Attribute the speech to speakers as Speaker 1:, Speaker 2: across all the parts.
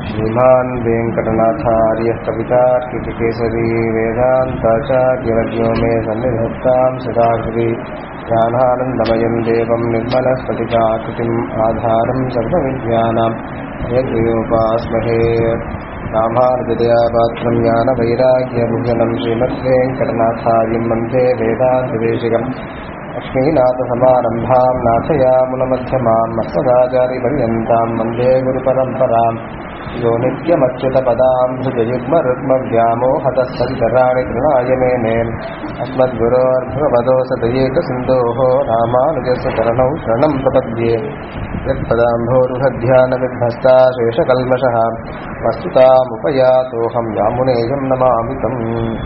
Speaker 1: श्रीमान् वेङ्कटनाथार्यः कवितार्कितकेसरी वेदान्ताचार्यवर्यो मे सन्निधत्तां सदाकृति ज्ञानानन्दमयं देवं निर्मलस्फटिकाकृतिम् आधारं सर्वविद्यानां यद्वयोपास्महे रामानुजदयापात्रं ज्ञानवैराग्यभुजनं श्रीमद्वेङ्कटनाथार्यं वन्दे वेदान्तदेशिकम् लक्ष्मीनाथसमारम्भां नाथयामुनमध्यमां मत्सदाचार्यपर्यन्तां वन्दे गुरुपरम्पराम् यो नित्यमच्युतपदां भुजयुग्मरुग्मव्यामोहतः सवितराणि तृणाय मेने अस्मद्गुरोर्भगवदोसदयेकसिन्धोः रामानुजस्य चरणौ शरणं प्रपद्ये यत्पदाम्भोरुहध्यानविध्वस्ता शेषकल्मषः वस्तुतामुपयातोऽहं यामुनेयं नमामि तम्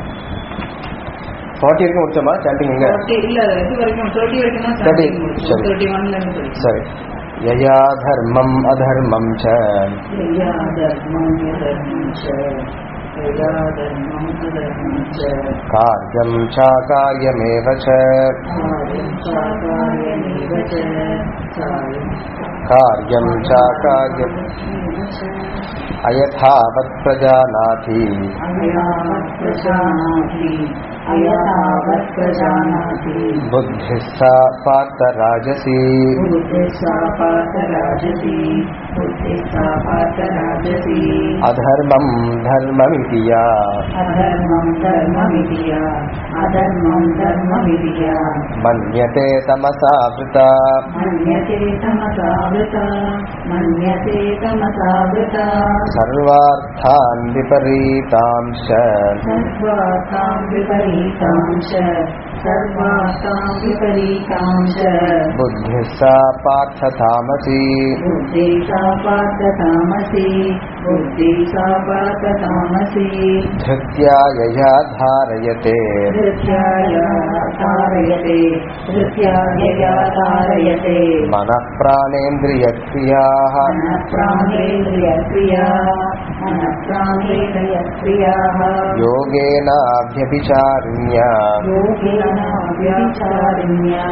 Speaker 1: ஃபார்ட்டி வரைக்கும் முடிச்சோமா சாண்டிங் இங்க
Speaker 2: Forty இல்ல அது இது வரைக்கும் தேர்ட்டி வரைக்கும் தான்
Speaker 1: Thirty,
Speaker 2: starting
Speaker 1: சரி.
Speaker 2: தேர்ட்டி ஒன்ல இருந்து போயிடுச்சு.
Speaker 1: சரி யயா தர்மம் அதர்மம் ச
Speaker 2: யயா தர்மம் யதர்மம் ச, யயா தர்மம் அதர்மம் ச,
Speaker 1: காரியம் சாகாரியமேவ ச
Speaker 2: காரியம் சாகாரியமேவ ச, காரியம்
Speaker 1: காரியம் சாகாரியம்
Speaker 2: சாகாரியமேவ ச,
Speaker 1: அயதாவத் பிரஜானாதி
Speaker 2: அயதாவத் பிரஜானாதி, அயதாவத் பிரஜானாதி,
Speaker 1: புத்தி சா பார்த்த ராஜசி
Speaker 2: புத்தி சா பார்த்த ராஜசி, புத்தி சா பார்த்த ராஜசி,
Speaker 1: அதர்மம் தர்மமிதி யா
Speaker 2: अधर्मं धर्ममितिया अधर्मं धर्ममितिया
Speaker 1: மன்யதே தமசாவிருதா
Speaker 2: मन्यते तमसावृता मन्यते तमसावृता
Speaker 1: சர்வார்த்தான் விபரீதாம்ச
Speaker 2: सर्वासां विपरीतां च सर्वासां विपरीतां च
Speaker 1: புத்தி சா பார்த்த தாமசி
Speaker 2: बुद्धि सा पार्थतामसि बुद्धि सा पार्थतामसि
Speaker 1: धृत्या यया धारयते
Speaker 2: धृत्याय तारयते धृत्यायया तारयते
Speaker 1: मनः प्राणेन्द्रियक्रियाः
Speaker 2: मनःप्राणेन्द्रियक्रिया मनःप्राणेन्द्रियक्रियाः
Speaker 1: योगेनाभ्यभिचारिण्या
Speaker 2: योगेनाव्याचारिण्या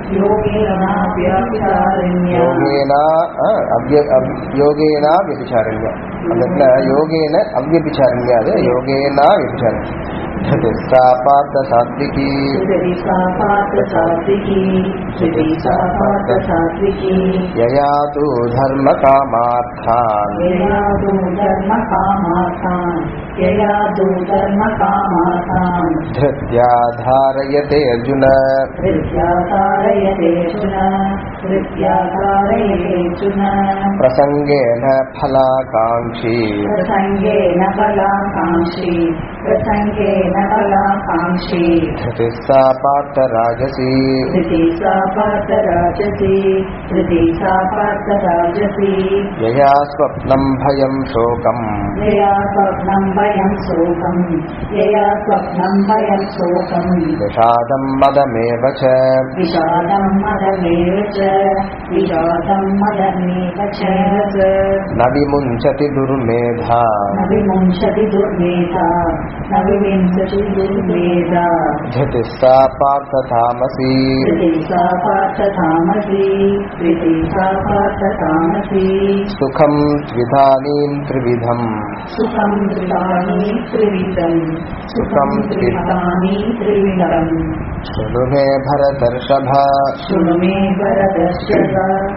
Speaker 2: योगेनाव्याचारिण्या
Speaker 1: योगेन अ, अव्य अव्- योगेना व्यभिचारिण्या அந்த இடத்துல யோகேன அவ்யபிச்சாரிண்யா அது யோகேனா व्यभिचारिण्या सा पार्थ सात्विकी
Speaker 2: श्री सा पार्थसात्विकी श्री सा पार्थसात्विकी
Speaker 1: यया तु धर्मकामार्थान्
Speaker 2: यया तु धर्मकामार्थान् यया तु धर्मकामार्थान्
Speaker 1: धृत्या धारयते अर्जुन
Speaker 2: हृत्या तारयतेऽर्जुन हृत्या तारयतेऽर्जुन
Speaker 1: प्रसङ्गेन फलाकाङ्क्षी
Speaker 2: प्रसङ्गेन फलाकाङ्क्षी प्रसङ्गेन फलाकाङ्क्षी
Speaker 1: धृतिः सा पार्थ राजसी
Speaker 2: धृति सा पार्थराजसी धृति सा पार्थराजसी
Speaker 1: यया स्वप्नं भयं शोकम्
Speaker 2: यया स्वप्नं भयं शोकं यया स्वप्नं भयं शोकं
Speaker 1: विषादं मदमेव च
Speaker 2: विषादं मदमेव च विषादं मदमेव च
Speaker 1: न विमुञ्चति दुर्मेधा
Speaker 2: न विमुञ्चति दुर्मेधा न विविंशति दुर्मेधा
Speaker 1: धृतिः सा पार्थ तामसी
Speaker 2: धृति सा पार्थतामसि धृति सा पार्थतामसि
Speaker 1: सुखं त्विधानीं त्रिविधम्
Speaker 2: सुखं त्रितानि त्रिविधम् सुखं त्रितानि त्रिविधम्
Speaker 1: शृणु मे भरतर्षभ
Speaker 2: शृणु मे वरदर्शय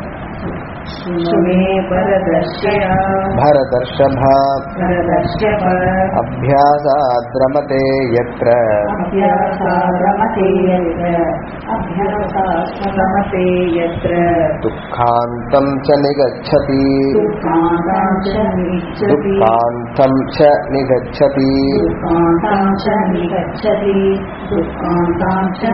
Speaker 2: शृणु मे वरदर्शय
Speaker 1: भरतर्षभ
Speaker 2: वरदर्शय
Speaker 1: अभ्यासाद्रमते यत्र
Speaker 2: अभ्यासारमते यत्र अभ्यासाश्रमते यत्र
Speaker 1: दुःखान्तं च निगच्छति
Speaker 2: दुःखान्तां च निगच्छति
Speaker 1: दुःखान्तं च निगच्छति
Speaker 2: दुःखान्तां च निगच्छति दुःखान्तां च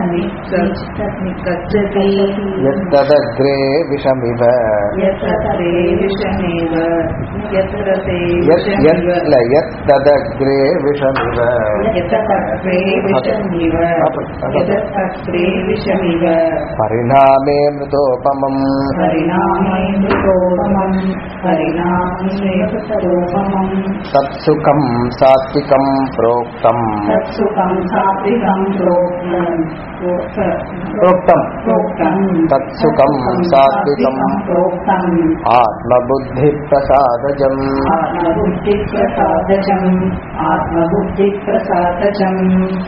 Speaker 2: निगच्छति
Speaker 1: यत्तदग्रे विषमिव
Speaker 2: यत्र ते विषमेव यत्र ते
Speaker 1: यत् यत्
Speaker 2: विषमिव
Speaker 1: न यत्तदग्रे विषमिव
Speaker 2: यततत्रे विषमिव यततत्रे विषमिव
Speaker 1: परिणामे मृतोपमम्
Speaker 2: परिणामे मृतोपमम् परिणामे मृतोपमम्
Speaker 1: तत्सुखं सात्विकं प्रोक्तम्
Speaker 2: तत्सुखं सात्विकं प्रोक्तम्
Speaker 1: प्रोक्तम्
Speaker 2: प्रोक्तम्
Speaker 1: तत्सुखम् सात्विकम्
Speaker 2: प्रोक्तम्
Speaker 1: आत्मबुद्धिप्रसादजम्
Speaker 2: आत्मबुद्धिप्रसादजम् आत्मबुद्धिप्रसादजम्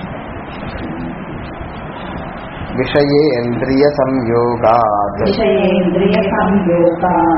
Speaker 1: विषयेन्द्रियसंयोगात्
Speaker 2: विषयेन्द्रियसंयोगान्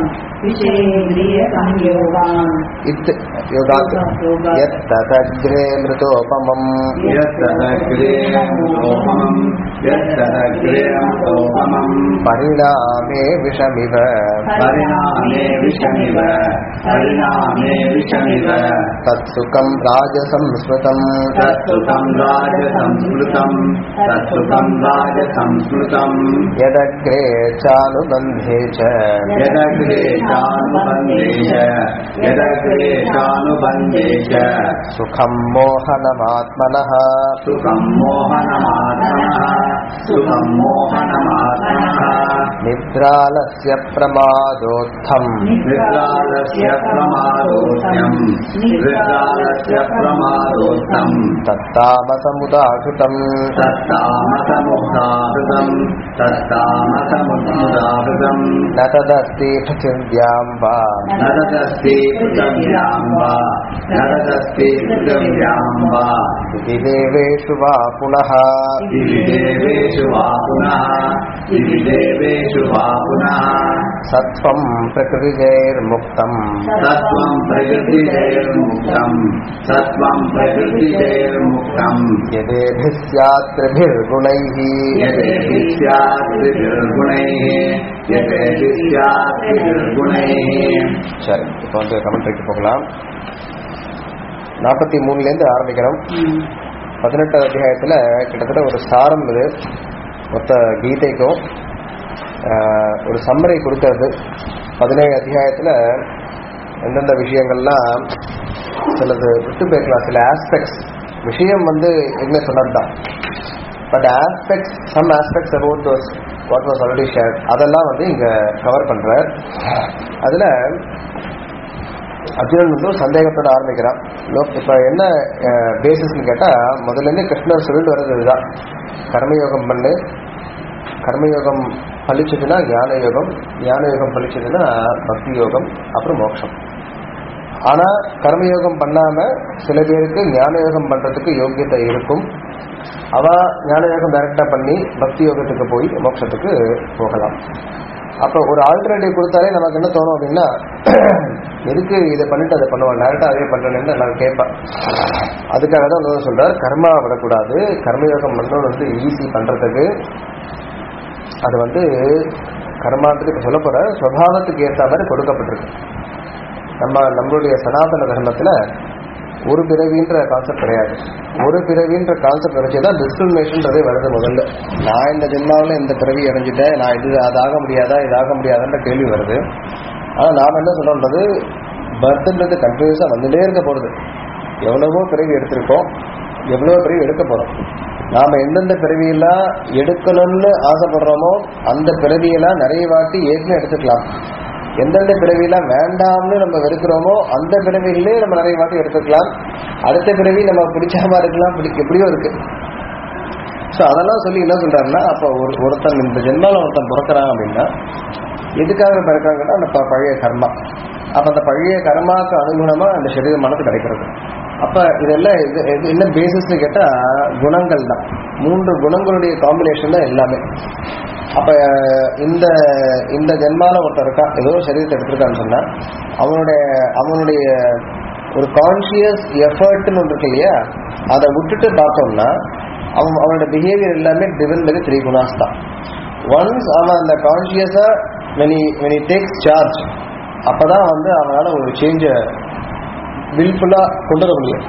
Speaker 2: विषयेन्द्रियसंयोगान्
Speaker 1: इत् योगात् यत्तदग्रे मृतोपमम्
Speaker 3: यत्तदग्रे सोमम् यत्तदग्रे सोमम्
Speaker 1: परिणामे विषमिव
Speaker 3: परिणामे विषमिव परिणामे विषमिव
Speaker 1: तत्सुखम् राजसंस्मृतम्
Speaker 3: तत्सुखम् राजसंस्मृतम् तत्सुखम् राजसंस्मृतम्
Speaker 1: यदग्रे चानुबन्धे च
Speaker 3: यदग्रे चानुबन्धे च यदग्रे चानुबन्धे च
Speaker 1: सुखम् मोहनमात्मनः
Speaker 3: सुखम् मोहनमात्मनः सुखम् मोहनमात्मनः
Speaker 1: निद्रालस्य प्रमादोत्थम्
Speaker 3: निद्रालस्य प्रमादोऽस्यम् निद्रालस्य प्रमादोत्तम्
Speaker 1: तत्तामसमुदाहृतम्
Speaker 3: तत्तामसमुदाहृतम् तत्तामसमुदाहृतम्
Speaker 1: न तदस्ति पृथिव्याम् वा
Speaker 3: न तदस्ति पृथिव्याम् वा न तदस्ति पृथिव्याम् वा
Speaker 1: इति देवेषु वा पुनः
Speaker 3: दिवि देवेषु वा पुनः दिवि देवेषु वा पुनः
Speaker 1: सत्त्वम् प्रकृतिजैर्मुक्तम्
Speaker 3: सत्त्वम् प्रकृतिजैर्मुक्तम् सत्त्वम् प्रकृतिजैर्मुक्तम्
Speaker 1: यदेभिः स्यात् त्रिभिर्गुणैः
Speaker 3: यदेहि स्यात् त्रिभिर्गुणैः यदेहि स्यात् त्रिभिर्गुणैः
Speaker 1: சரி இப்போ வந்து கமெண்ட்ரிக்கு போகலாம் நாற்பத்தி மூணுலேருந்து ஆரம்பிக்கிறோம் பதினெட்டாவது அத்தியாயத்தில் கிட்டத்தட்ட ஒரு சாரம் இது மொத்த கீதைக்கும் ஆஹ், ஒரு சம்மரை கொடுக்கறது பதினேழு அத்தியாயத்தில் எந்தெந்த விஷயங்கள்லாம் சிலது விட்டு போயிருக்கலாம் சில ஆஸ்பெக்ட்ஸ் விஷயம் வந்து எதுவுமே சொன்னது தான் but aspects some aspects about those what was already share அதெல்லாம் வந்து இங்கே கவர் பண்ணுறார் அதில் அர்ஜுனன் வந்து ஒரு சந்தேகத்தோட ஆரம்பிக்கிறான் லோ- இப்ப என்ன பேசிஸ்னு கேட்டா முதல்ல இருந்து கிருஷ்ணர் சொல்லிட்டு வர்றது இதுதான் கர்மயோகம் பண்ணு கர்மயோகம் பழிச்சதுன்னா ஞான யோகம் ஞான யோகம் பழிச்சதுன்னா பக்தி யோகம் அப்புறம் மோட்சம் ஆனா கர்மயோகம் பண்ணாம சில பேருக்கு ஞான யோகம் பண்றதுக்கு யோக்கியத்தை இருக்கும் அவ ஞான யோகம் டைரக்டா பண்ணி பக்தி யோகத்துக்கு போய் மோட்சத்துக்கு போகலாம் அப்போ ஒரு ஆல்டர்னேட்டிவ் கொடுத்தாலே நமக்கு என்ன தோணும் அப்படின்னா எதுக்கு இதை பண்ணிட்டு அதை பண்ணுவோம் டேரக்டா அதே பண்றேன்னு நான் கேட்பேன் அதுக்காக தான் இன்னொரு சொல்றார் கர்மா விடக்கூடாது கர்மயோகம் பண்ணணும் வந்து ஈஸி பண்றதுக்கு அது வந்து கர்மான்றதுக்கு சொல்ல போற சுவாவத்துக்கு ஏற்ற மாதிரி கொடுக்கப்பட்டிருக்கு நம்ம நம்மளுடைய சனாதன தர்மத்துல ஒரு பிறவின்ற கான்செப்ட் கிடையாது ஒரு பிறவின்ற கான்செப்ட் வச்சு தான் டிஸ்கிரிமினேஷன்றதே வருது முதல்ல நான் இந்த ஜென்மாவில் இந்த பிறவி அடைஞ்சிட்டேன் நான் இது அதாக முடியாதா இதாக முடியாதான்ற கேள்வி வருது ஆனால் நாம் என்ன சொல்றோன்றது பர்த்ன்றது கண்டினியூஸாக வந்துட்டே இருக்க போகிறது எவ்வளவோ பிறவி எடுத்திருக்கோம் எவ்வளவோ பிறவி எடுக்க போகிறோம் நாம் எந்தெந்த பிறவியெல்லாம் எடுக்கணும்னு ஆசைப்படுறோமோ அந்த பிறவியெல்லாம் நிறைய வாட்டி ஏற்கனவே எடுத்துக்கலாம் எந்தெந்த பிறவியெல்லாம் வேண்டாம்னு நம்ம வெறுக்கிறோமோ அந்த பிறவிகளே நம்ம நிறைய வாட்டி எடுத்துக்கலாம் அடுத்த பிறவி நம்ம பிடிச்சாம இருக்கலாம் பிடி- எப்படியோ இருக்கு ஸோ அதெல்லாம் சொல்லி என்ன சொல்றாருன்னா அப்போ ஒரு ஒருத்தன் இந்த ஜென்மால ஒருத்தன் பிறக்கிறான் அப்படின்னா எதுக்காக பிறக்கிறாங்கன்னா அந்த ப- பழைய கர்மா அப்போ அந்த பழைய கர்மாக்கு அனுகுணமா அந்த சரீர மனது கிடைக்கிறது அப்ப இதெல்லாம் இது இது என்ன பேசிஸ்னு கேட்டா குணங்கள் தான் மூன்று குணங்களுடைய காம்பினேஷன் தான் எல்லாமே அப்ப இந்த இந்த ஜென்மால ஒருத்தன் இருக்கான் ஏதோ சரீரத்தை எடுத்திருக்கான்னு சொன்னா அவனுடைய அவனுடைய ஒரு கான்சியஸ் எஃபர்ட்னு ஒன்று இருக்கு இல்லையா அதை விட்டுட்டு பார்த்தோம்னா அவன் அவனோட பிஹேவியர் எல்லாமே டிவன் பை த்ரீ குணாஸ் தான் ஒன்ஸ் அவன் அந்த கான்சியஸா when he when he takes charge அப்பதான் வந்து அவனால ஒரு சேஞ்சை வில்ஃபுல்லா கொண்டு வர முடியும்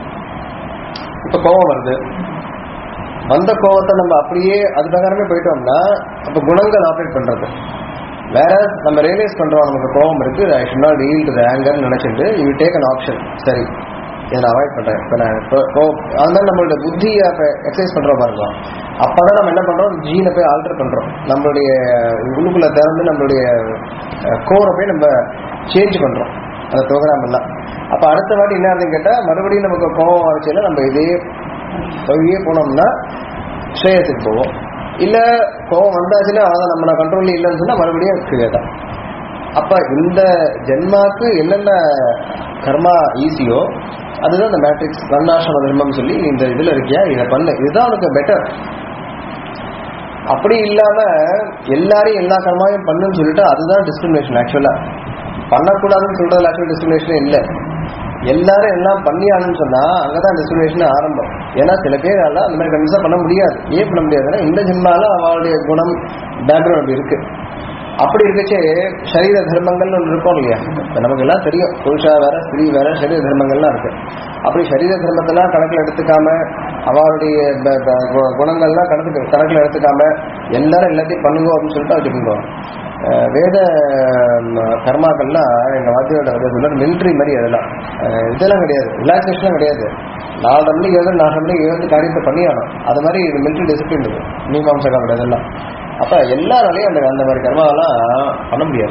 Speaker 1: இப்ப கோபம் வருது வந்த கோபத்தை நம்ம அப்படியே அது பிரகாரமே போயிட்டோம்னா அப்ப குணங்கள் ஆப்ரேட் பண்றது வேற நம்ம ரியலைஸ் பண்றோம் நமக்கு கோபம் இருக்கு I should not yield to anger நினைச்சிட்டு யூ டேக் அன் ஆப்ஷன் சரி இதை நான் அவாய்ட் பண்றேன் இப்போ நான் இப்போ கோ- அது மாதிரி நம்மளோட புத்தியை அப்போ எக்ஸசைஸ் பண்றோம் பாருங்க அப்பதான் நம்ம என்ன பண்றோம் ஜீனை போய் ஆல்டர் பண்றோம் நம்மளுடைய உள்ளுக்குள்ள திறந்து நம்மளுடைய கோரை போய் நம்ம சேஞ்ச் பண்றோம் அந்த ப்ரோக்ராம் எல்லாம் அப்ப அடுத்த வாட்டி என்ன ஆகுதுன்னு கேட்டா மறுபடியும் நமக்கு கோபம் வரச்சில நம்ம இதே வழியே போனோம்னா ஸ்ரேயத்துக்கு போவோம் இல்ல கோவம் வந்தாச்சுன்னா அதை நம்ம கண்ட்ரோல் இல்லைன்னு சொன்னா மறுபடியும் கீழே தான் அப்ப இந்த ஜென்மாக்கு என்னென்ன கர்மா ஈஸியோ அதுதான் இந்த மேட்ரிக்ஸ் வர்ணாசிரம தர்மம் சொல்லி இந்த இதுல இருக்கியா இதை பண்ணு இதுதான் உனக்கு பெட்டர் அப்படி இல்லாம எல்லாரையும் எல்லா கர்மாவையும் பண்ணுன்னு சொல்லிட்டு அதுதான் டிஸ்கிரிமினேஷன் ஆக்சுவலா பண்ணக்கூடாதுன்னு சொல்றதுல ஆக்சுவல் டிஸ்கிரிமினேஷனே இல்லை எல்லாரும் எல்லாம் பண்ணியானுன்னு சொன்னா அங்கதான் டிஸ்கிரிமினேஷன் ஆரம்பம் ஏன்னா சில பேரால அந்த மாதிரி கண்டிப்பா பண்ண முடியாது ஏன் பண்ண முடியாதுன்னா இந்த ஜென்மால அவளுடைய குணம் பேக்ரவுண்ட் அப்படி இருக்கு அப்படி இருக்கச்சே சரீர தர்மங்கள்னு ஒன்று இருக்கும் இல்லையா இப்ப நமக்கு எல்லாம் தெரியும் புருஷா வேற ஸ்திரீ வேற சரீர தர்மங்கள்லாம் இருக்கு அப்படி சரீர தர்மத்தெல்லாம் கணக்கில் எடுத்துக்காம அவருடைய ப- ப- கு- குணங்கள்லாம் கணக்கு கணக்கில் எடுத்துக்காம எல்லாரும் எல்லாத்தையும் பண்ணுங்க அப்படின்னு சொல்லிட்டு வச்சுக்கோங்க அஹ் வேத ம், கர்மாக்கள்லாம் எங்க வாத்தியோட வந்து சொல்ற மிலிட்ரி மாதிரி அதெல்லாம் அஹ் இதெல்லாம் கிடையாது ரிலாக்ஸேஷன் கிடையாது நாலு மணிக்கு எழுது நாலு மணிக்கு எழுந்து காரியத்தை பண்ணியானோம் அது மாதிரி இது மிலிட்ரி டிசிப்ளின் இது மீமாம்சகாவோட இதெல்லாம் அப்ப எல்லாராலையும் அந்த அந்த மாதிரி கர்மாவெல்லாம் பண்ண முடியாது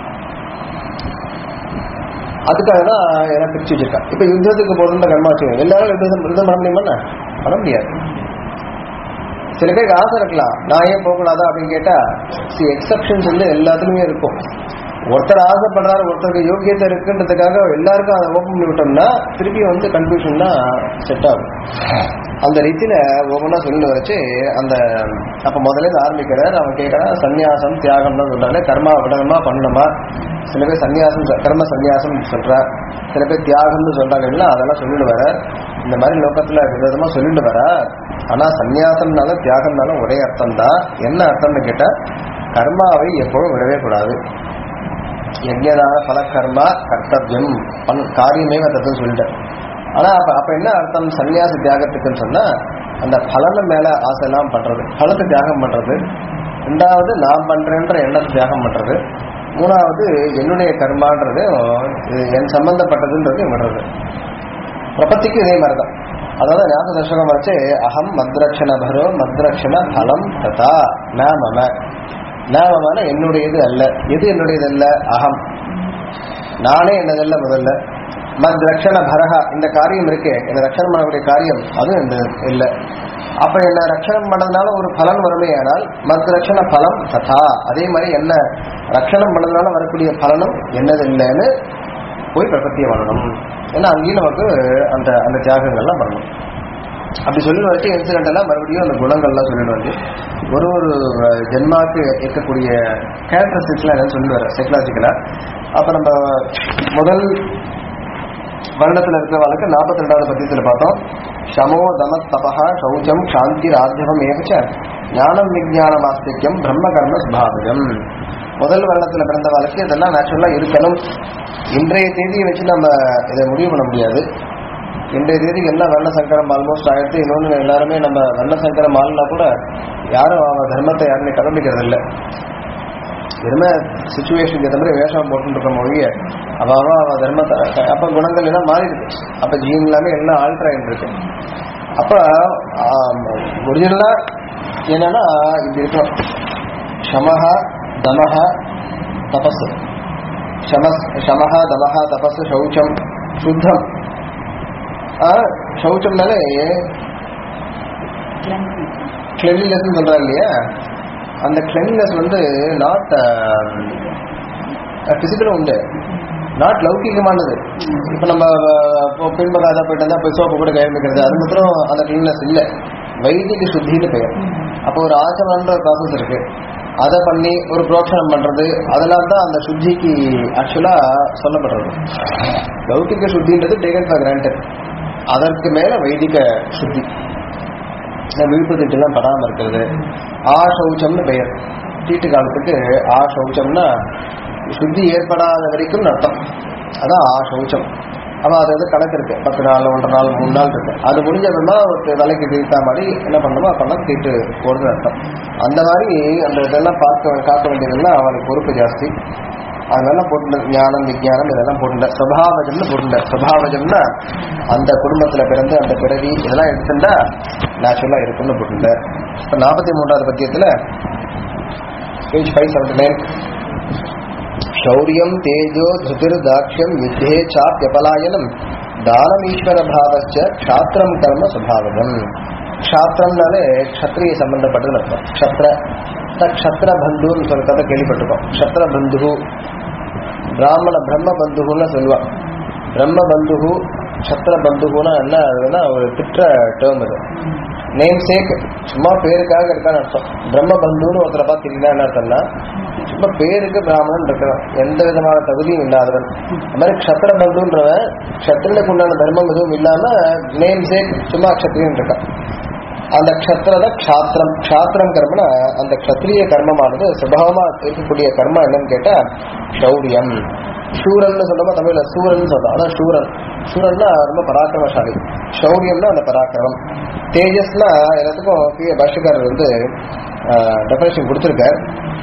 Speaker 1: அதுக்காக தான் எல்லாம் பிரிச்சு வச்சிருக்கா இப்ப யுத்தத்துக்கு போடுற கர்மா வச்சுக்கோங்க எல்லாரும் யுத்தம் யுத்தம் பண்ண முடியுமா பண்ண முடியாது சில பேருக்கு ஆசை இருக்கலாம் நான் ஏன் போகக்கூடாதா அப்படின்னு கேட்டா சி எக்ஸப்ஷன்ஸ் வந்து எல்லாத்துக்குமே இருக்கும் ஒருத்தர் ஆசைப்படுறாரு ஒருத்தருக்கு யோக்கியத்தை இருக்குன்றதுக்காக எல்லாருக்கும் அதை ஓப்பன் பண்ணி விட்டோம்னா திருப்பி வந்து கன்ஃபியூஷன் தான் செட் ஆகும் அந்த ரீதியில ஒவ்வொன்றா சொல்லி வச்சு அந்த அப்ப முதல்ல இருந்து ஆரம்பிக்கிறார் அவன் கேட்கறான் சந்நியாசம் தியாகம் தான் சொல்றாரு கர்மா விடணுமா பண்ணணுமா சில பேர் சந்நியாசம் சொ- கர்ம சந்நியாசம் சொல்றா சில பேர் தியாகம்னு சொல்றாங்க இல்ல அதெல்லாம் சொல்லிட்டு வர இந்த மாதிரி லோகத்துல விதமா சொல்லிட்டு வர ஆனா சந்நியாசம்னாலும் தியாகம்னாலும் ஒரே அர்த்தம் தான் என்ன அர்த்தம்னு கேட்டா கர்மாவை எப்பவும் விடவே கூடாது யஜ்யதான பல கர்மா கர்த்தவியம் பண் காரியமே தத்துன்னு சொல்லிட்டேன் ஆனா அப்ப அப்ப என்ன அர்த்தம் சன்னியாச தியாகத்துக்குன்னு சொன்னா அந்த பலன மேல ஆசை எல்லாம் பண்றது பலத்தை தியாகம் பண்றது ரெண்டாவது நான் பண்றேன்ற எண்ணத்தை தியாகம் பண்றது மூணாவது என்னுடைய கர்மான்றது இது என் சம்பந்தப்பட்டதுன்றது விடுறது பிரபத்திக்கு இதே மாதிரி தான் அதாவது ஞாபக தர்ஷகம் வச்சு அகம் மத்ரக்ஷண பரோ மத்ரக்ஷண பலம் ததா ந மம ந மமன என்னுடையது அல்ல எது என்னுடையது அல்ல அகம் நானே என்னதல்ல முதல்ல மத் ரக்ஷண பரஹா இந்த காரியம் இருக்கே என்ன ரட்சணம் பண்ணக்கூடிய காரியம் அதுவும் இந்த இல்லை அப்ப என்ன ரட்சணம் பண்ணதுனால ஒரு பலன் வருமே ஆனால் மத் ரட்சண பலம் ததா அதே மாதிரி என்ன ரட்சணம் பண்ணதுனால வரக்கூடிய பலனும் என்னதில்லைன்னு போய் பிரபத்தியை பண்ணணும் ஏன்னா அங்கேயும் நமக்கு அந்த அந்த தியாகங்கள்லாம் பண்ணணும் அப்படி சொல்லி வச்சு இன்சிடென்ட் எல்லாம் மறுபடியும் அந்த குணங்கள்லாம் சொல்லிட்டு வந்து ஒரு ஒரு அஹ், ஜென்மாக்கு இருக்கக்கூடிய கேரக்டரிஸ்டிக்ஸ்லாம் என்னன்னு சொல்லி வர சைக்கலாஜிக்கலா அப்ப நம்ம முதல் வருடத்துல இருக்கிறவங்களுக்கு நாற்பத்தி ரெண்டாவது பத்தியத்தில் பார்த்தோம் சமோ தம தபா சௌச்சம் சாந்தி ராஜ்யவம் ஏகச்ச ஞானம் விஜயானம் ஆஸ்திக்யம் பிரம்ம கர்ம ஸ்பாவகம் முதல் வருடத்துல பிறந்தவளுக்கு இதெல்லாம் நேச்சுரலா இருக்கணும் இன்றைய தேதியை வச்சு நம்ம இதை முடிவு பண்ண முடியாது இன்றைய தேதிக்கு எல்லாம் வர்ண சங்கரம் ஆல்மோஸ்ட் ஆயிடுத்து இன்னொன்று எல்லாருமே நம்ம வர்ண சங்கரம் ஆள்னா கூட யாரும் அவ தர்மத்தை யாருமே கடைபிடிக்கிறது இல்லை வெறும சுச்சுவேஷனுக்கு ஏற்ற மாதிரி வேஷம் போட்டுட்டு இருக்க மொழிய அவ அவ அவ தர்மத்தை அப்ப குணங்கள் எல்லாம் மாறிடுது அப்ப ஜீன் எல்லாமே எல்லாம் ஆல்டர் ஆயிட்டு இருக்கு அப்ப ஒரிஜினலா என்னன்னா இப்படி இருக்கும் ஷமஹா தமஹ தபஸ் ஷமஸ் ஷமஹா தமஹா தபஸ் சௌச்சம் சுத்தம் ஆ, சௌச்சம்னாலே கிளென்லினஸ் சொல்றா இல்லையா அந்த கிளென்லினஸ் வந்து நாட் பிசிக்கலும் உண்டு நாட் லௌகிகமானது இப்போ நம்ம அஹ், பின்பகாத போயிட்டு இருந்தா போய் சோப்பு கூட கையமைக்கிறது அது மாத்திரம் அந்த கிளீன்னஸ் இல்லை வைதிக சுத்தின்னு பெயர் அப்போ ஒரு ஆச்சரணன்ற ப்ராசஸ் இருக்கு அதை பண்ணி ஒரு புரோக்ஷனம் பண்றது அதெல்லாம் தான் அந்த சுத்திக்கு ஆக்சுவலா சொல்லப்படுறது லௌகிக சுத்தின்றது டேகன் ஃபார் கிராண்டட் அதற்கு மேல வைதிக சுத்தி இந்த விழுப்பு தீட்டுலாம் படாம இருக்கிறது ஆ சௌச்சம்னு பெயர் தீட்டு காலத்துக்கு ஆ சௌச்சம்னா சுத்தி ஏற்படாத வரைக்கும் அர்த்தம் அதான் ஆ சௌச்சம் அப்ப அது வந்து கணக்கு இருக்கு பத்து நாள் ஒன்றரை நாள் மூணு நாள் இருக்கு அது முடிஞ்ச அப்புறமா ஒரு விலைக்கு தீர்த்தா மாதிரி என்ன பண்ணணுமோ அப்பெல்லாம் தீட்டு போடுறது அர்த்தம் அந்த மாதிரி அந்த இதெல்லாம் பார்க்க காக்க வேண்டியதெல்லாம் அவனுக்கு பொறுப்பு ஜாஸ்தி அதனால போட்டுண்ட ஞானம் விஜயானம் இதெல்லாம் போட்டுண்ட சுபாவஜம்னு போட்டுண்ட சுபாவஜம்னா அந்த குடும்பத்துல பிறந்து அந்த பிறவி இதெல்லாம் எடுத்துட்டா நேச்சுரலா இருக்கும்னு போட்டுண்ட இப்ப நாற்பத்தி மூன்றாவது பத்தியத்துல பேஜ் ஃபைவ் செவன்டி நைன் शौर्यं तेजो धृतिर्दाक्ष्यं युद्धे चाप्यपलायनं दानमीश्वरभावश्च क्षात्रं कर्म स्वभावजम् க்ஷாத்திரம்னாலே க்ஷத்ரிய சம்பந்தப்பட்டதுன்னு அர்த்தம் க்ஷத்ர க்ஷத்ர பந்துன்னு சொல்ற கதை கேள்விப்பட்டிருக்கோம் க்ஷத்ர பந்து பிராமண பிரம்ம பந்துன்னு சொல்லுவா பிரம்ம பந்து க்ஷத்ர பந்துன்னா என்ன அதுன்னா ஒரு திட்ட டேர்ம் இது நேம் சேக் சும்மா பேருக்காக இருக்கான்னு அர்த்தம் பிரம்ம பந்துன்னு ஒருத்தரை பார்த்து தெரியல என்ன அர்த்தம்னா சும்மா பேருக்கு பிராமணன் இருக்கிறான் எந்த விதமான தகுதியும் இல்லாதவன் அது மாதிரி க்ஷத்திர பந்துன்றவன் க்ஷத்திரனுக்கு உண்டான தர்மம் எதுவும் இல்லாம நேம் சேக் சும்மா க்ஷத்திரியன் இருக்கான் அந்த க்ஷத்திரத க்ஷாத்திரம் க்ஷாத்திரம் கர்மனா அந்த க்ஷத்ரிய கர்மமானது சுபாவமா இருக்கக்கூடிய கர்மா என்னன்னு கேட்டா சௌரியம் சூரன் சொல்லும்போது தமிழ்ல சூரன் சொல்றோம் அதான் சூரன் சூரன்னா ரொம்ப பராக்கிரமசாலி சௌரியம்னா அந்த பராக்கிரமம் தேஜஸ்னா எல்லாத்துக்கும் கீழே பாஷ்யக்காரர் வந்து டெஃபினேஷன் கொடுத்துருக்கார்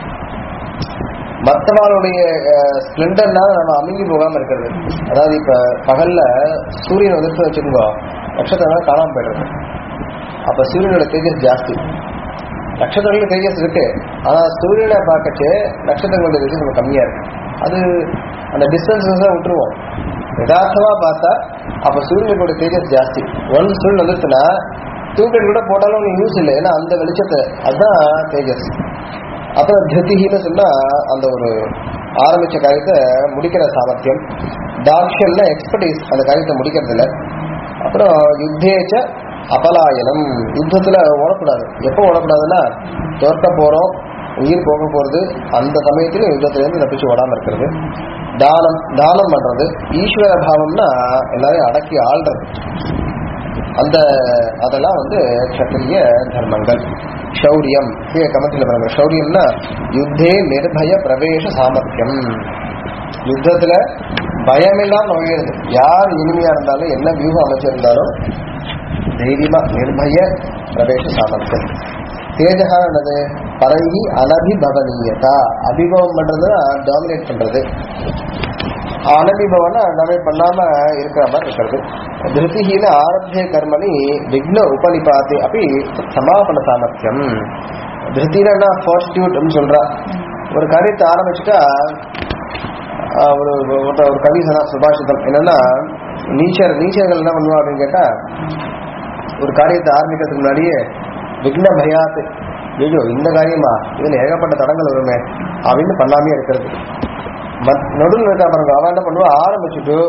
Speaker 1: மற்றவங்களுடைய ஸ்பிளண்டர்னால நம்ம அமுங்கி போகாம இருக்கிறது அதாவது இப்ப பகல்ல சூரியன் உதிர்த்து வச்சுக்கோங்க நட்சத்திரம் காணாம போயிடுறது அப்ப சூரியனோட தேஜஸ் ஜாஸ்தி நட்சத்திரங்களுக்கு தேஜஸ் இருக்கு ஆனா சூரியனை பார்க்கச்சு நட்சத்திரங்களோட தேஜஸ் ரொம்ப கம்மியா இருக்கு அது அந்த டிஸ்டன்சஸ் விட்டுருவோம் யதார்த்தமா பார்த்தா அப்ப சூரியனுடைய தேஜஸ் ஜாஸ்தி ஒன் சூரியன் வந்துருச்சுன்னா தூக்கட் கூட போட்டாலும் ஒன்றும் யூஸ் இல்லை ஏன்னா அந்த வெளிச்சத்தை அதுதான் தேஜஸ் அப்புறம் திருத்திகின்னு சொன்னா அந்த ஒரு ஆரம்பிச்ச காரியத்தை முடிக்கிற சாமர்த்தியம் தாக்ஷியம்னா எக்ஸ்பர்டைஸ் அந்த காரியத்தை முடிக்கிறதுல அப்புறம் யுத்தேச்ச அபலாயனம் யுத்தத்துல ஓடக்கூடாது எப்போ ஓடக்கூடாதுன்னா தோற்க போறோம் உயிர் போக போறது அந்த சமயத்துல யுத்தத்துல இருந்து தப்பிச்சு ஓடாம இருக்கிறது தானம் தானம் பண்றது ஈஸ்வர பாவம்னா எல்லாரையும் அடக்கி ஆள்றது அந்த அதெல்லாம் வந்து கத்திரிய தர்மங்கள் ஷௌரியம் கீழே கமத்தில் பாருங்க ஷௌரியம்னா யுத்தே நிர்பய பிரவேச சாமர்த்தியம் யுத்தத்துல பயமில்லாம நுழையிறது யார் இனிமையா இருந்தாலும் என்ன வியூகம் அமைச்சிருந்தாலும் தைரியமா நிர்பய பிரவேச சாமர்த்தியம் தேஜகா என்னது பரங்கி அனபிபவனீயதா அபிபவம் பண்றதுன்னா டாமினேட் பண்றது அனபிபவனா டாமினேட் பண்ணாம இருக்கிற மாதிரி இருக்கிறது திருத்திஹீன ஆரம்பிய கர்மணி விக்ன உபனிபாத்தி அப்படி சமாபன சாமர்த்தியம் திருத்தினா ஃபார்ஸ்டியூட் சொல்றா ஒரு காரியத்தை ஆரம்பிச்சுட்டா ஆஹ், ஒரு ஒருத்த- ஒரு கவி சொன்னா சுபாஷிதம் என்னன்னா நீச்சர் நீச்சர்கள் என்ன பண்ணுவா அப்படின்னு கேட்டா ஒரு காரியத்தை ஆரம்பிக்கிறதுக்கு முன்னாடியே விக்ன பயாத்து ஐயோ இந்த காரியமா இதுல ஏகப்பட்ட தடங்கள் வருமே அப்படின்னு பண்ணாமே இருக்கிறது மத்- நடுவில் இருக்கா பாருங்க அவன் என்ன பண்ணுவா ஆரம்பிச்சுட்டு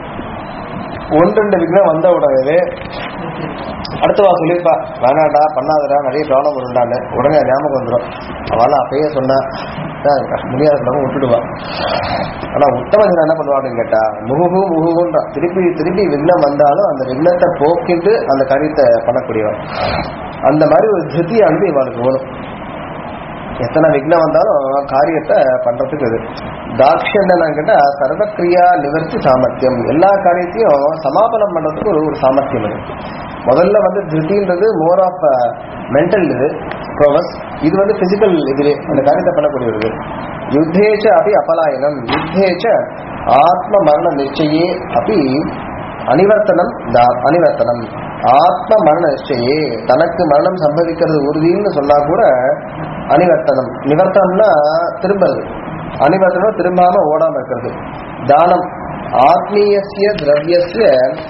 Speaker 1: ஒன்று ரெண்டு விக்னம் வந்த உடனே அடுத்தவா சொல்லியிருப்பா வேணாடா பண்ணாதடா நிறைய ப்ராப்ளம் வருண்டான்னு உடனே அது ஞாபகம் வந்துடும் அவெல்லாம் அப்பயே சொன்னா முடியாத விட்டுடுவா ஆனா உத்தம ஜனம் என்ன பண்ணுவா அப்படின்னு கேட்டா முகுகு முகுகுன்றா திருப்பி திருப்பி விக்னம் வந்தாலும் அந்த விக்னத்தை போக்கிட்டு அந்த காரியத்தை பண்ணக்கூடியவன் அந்த மாதிரி ஒரு திருப்தியானது இவளுக்கு வரும் எத்தனை விக்னம் வந்தாலும் காரியத்தை பண்றதுக்கு இது தாட்சியம் என்னன்னு கேட்டா சர்வக்ரியா நிவர்த்தி சாமர்த்தியம் எல்லா காரியத்தையும் சமாபனம் பண்றதுக்கு ஒரு ஒரு சாமர்த்தியம் இருக்கு முதல்ல வந்து திருப்தின்றது மோர் ஆஃப் மென்டல் இது ப்ரோவஸ் இது வந்து பிசிக்கல் இதுலே அந்த காரியத்தை பண்ணக்கூடிய ஒரு இது யுத்தேச்ச அப்படி அபலாயனம் யுத்தேச்ச ஆத்ம மரண நிச்சயே அப்படி அனிவர்த்தனம் தா- அனிவர்த்தனம் ஆத்ம மரண நிச்சயே தனக்கு மரணம் சம்பவிக்கிறது உறுதின்னு சொன்னா கூட அனிவர்த்தனம் நிவர்த்தனம்னா திரும்புறது அனிவர்த்தனம் திரும்பாம ஓடாம இருக்கிறது தானம் ஆத்மீயசிய திரவியசிய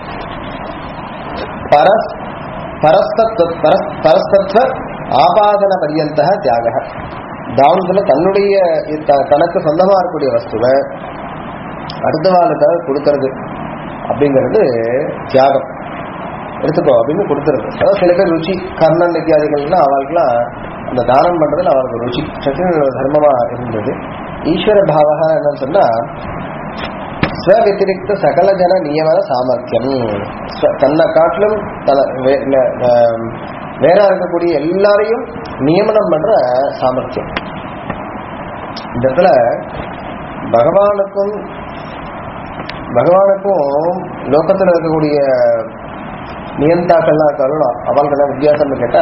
Speaker 1: பரஸ் பரஸ்தத்வ பரஸ் பரஸ்தத்வ ஆபாதன பரியந்த தியாக தானத்துல தன்னுடைய த- தனக்கு சொந்தமா இருக்கக்கூடிய வஸ்துவை அடுத்தவாளுக்காக கொடுக்கறது அப்படிங்கிறது தியாகம் எடுத்துக்கோ அப்படின்னு கொடுத்துருது அதாவது சில பேர் ருச்சி கர்ணன் இத்தியாதிகள்னா அவளுக்குலாம் அந்த தானம் பண்றதுல அவளுக்கு ருச்சி சத்தியோட தர்மமா இருந்தது ஈஸ்வர பாவகா என்னன்னு சொன்னா ஸ்வவத்திரிக்த சகல ஜன நியமன சாமர்த்தியம் ஸ்வ- தன்னை காட்டிலும் தன வே- ந- ந- வேற இருக்கக்கூடிய எல்லாரையும் நியமனம் பண்ற சாமர்த்தியம் இந்த இடத்துல பகவானுக்கும் பகவானுக்கும் லோகத்தில் இருக்கக்கூடிய நியந்தாக்கள்லாம் இருக்காலும் அவங்களுக்கு வித்தியாசம்னு கேட்டா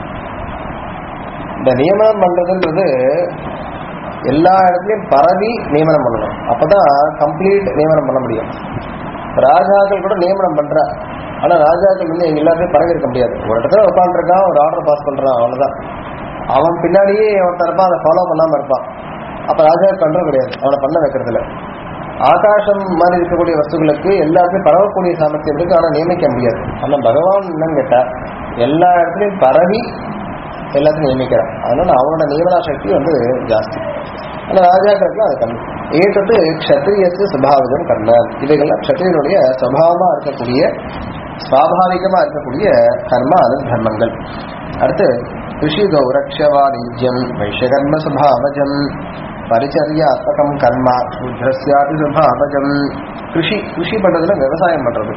Speaker 1: இந்த நியமனம் பண்றதுன்றது எல்லா இடத்துலயும் பரவி நியமனம் பண்ணணும் அப்பதான் கம்ப்ளீட் நியமனம் பண்ண முடியும் ராஜாக்கள் கூட நியமனம் பண்றா ஆனா ராஜாக்கள் வந்து எங்க எல்லாத்தையும் பரவி இருக்க முடியாது ஒரு இடத்துல உட்காந்துருக்கான் ஒரு ஆர்டர் பாஸ் பண்றான் அவ்வளவுதான் அவன் பின்னாடியே ஒருத்தன் இருப்பான் அதை ஃபாலோ பண்ணாம இருப்பான் அப்ப ராஜா கண்ட்ரோல் கிடையாது அவனை பண்ண வைக்கிறதுல ஆகாசம் மாதிரி இருக்கக்கூடிய வஸ்துகளுக்கு எல்லாத்தையும் பரவக்கூடிய சாமர்த்தியம் இருக்கு ஆனா நியமிக்க முடியாது ஆனா பகவான் என்னன்னு கேட்டா எல்லா இடத்துலயும் பரவி எல்லாத்தையும் நியமிக்கிறான் அதனால அவனோட நியமனா சக்தி வந்து ஜாஸ்தி ஆனா ராஜாக்களுக்கு அது கம்மி ஏற்றது க்ஷத்ரியத்து சுபாவிதம் கர்ம இவைகள்லாம் க்ஷத்ரியனுடைய சுபாவமா இருக்கக்கூடிய சுவாபாவிகமா இருக்கக்கூடிய கர்ம அல்லது தர்மங்கள் அடுத்து ரிஷி கௌரக்ஷவாணிஜ்யம் வைஷ்யகர்ம சுபாவஜம் பரிச்சரியாத்மகம் கர்மா ருத்ரஸ்யாதி சுபாவஜம் கிருஷி கிருஷி பண்றதுல விவசாயம் பண்றது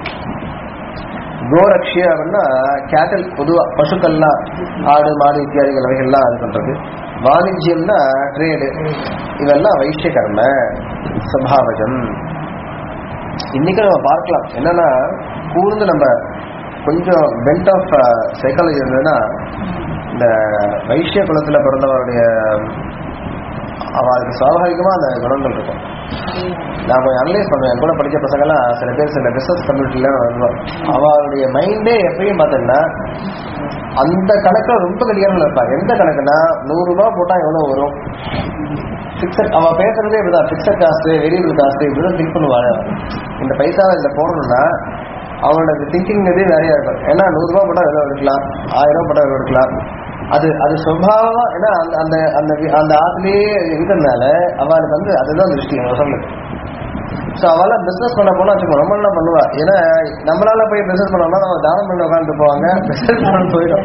Speaker 1: கோரக்ஷிய அப்படின்னா கேட்டல் பொதுவா பசுக்கள்லாம் ஆடு மாடு இத்தியாதிகள் வகைகள்லாம் இது பண்றது வாணிஜ்யம்னா ட்ரேடு இதெல்லாம் வைஷ்ய கர்ம சுபாவஜம் இன்னைக்கு நம்ம பார்க்கலாம் என்னன்னா கூர்ந்து நம்ம கொஞ்சம் பெல்ட் ஆஃப் சைக்காலஜி இருந்ததுன்னா இந்த வைஷ்ய குலத்துல பிறந்தவருடைய அவளுக்கு சுவாபாவிகமா அந்த குணங்கள் இருக்கும் நான் கொஞ்சம் அனலைஸ் பண்ணுவேன் என் கூட படிச்ச பசங்கெல்லாம் சில பேர் சில பிசினஸ் கம்யூனிட்டில வருவாங்க அவளுடைய மைண்டே எப்பயும் பார்த்தீங்கன்னா அந்த கணக்கில் ரொம்ப கடிகாரம் இருப்பா எந்த கணக்குன்னா நூறு ரூபாய் போட்டா எவ்வளவு வரும் பிக்சட் அவ பேசுறதே இப்படிதான் பிக்சட் காஸ்ட் வேரியபிள் காஸ்ட் இப்படிதான் திங்க் பண்ணுவாங்க இந்த பைசாவை இதுல போடணும்னா அவனோட திங்கிங் இதே நிறைய இருக்கும் ஏன்னா நூறு ரூபாய் போட்டா எவ்வளவு எடுக்கலாம் ஆயிரம் ரூபாய் போட்டா எவ்வளவு எடுக்கலாம் அது அது சுபாவமா ஏன்னா அந்த அந்த அந்த வி- அந்த ஆத்துலயே இருக்கிறதுனால அவளுக்கு வந்து அதுதான் திருஷ்டி சொல்லுது ஸோ அவளாம் பிசினஸ் பண்ண போனா வச்சுக்கோ ரொம்ப நல்லா பண்ணுவா ஏன்னா நம்மளால போய் பிசினஸ் பண்ணோம்னா நம்ம தானம் பண்ண உட்காந்து போவாங்க பிசினஸ் பண்ண போயிடும்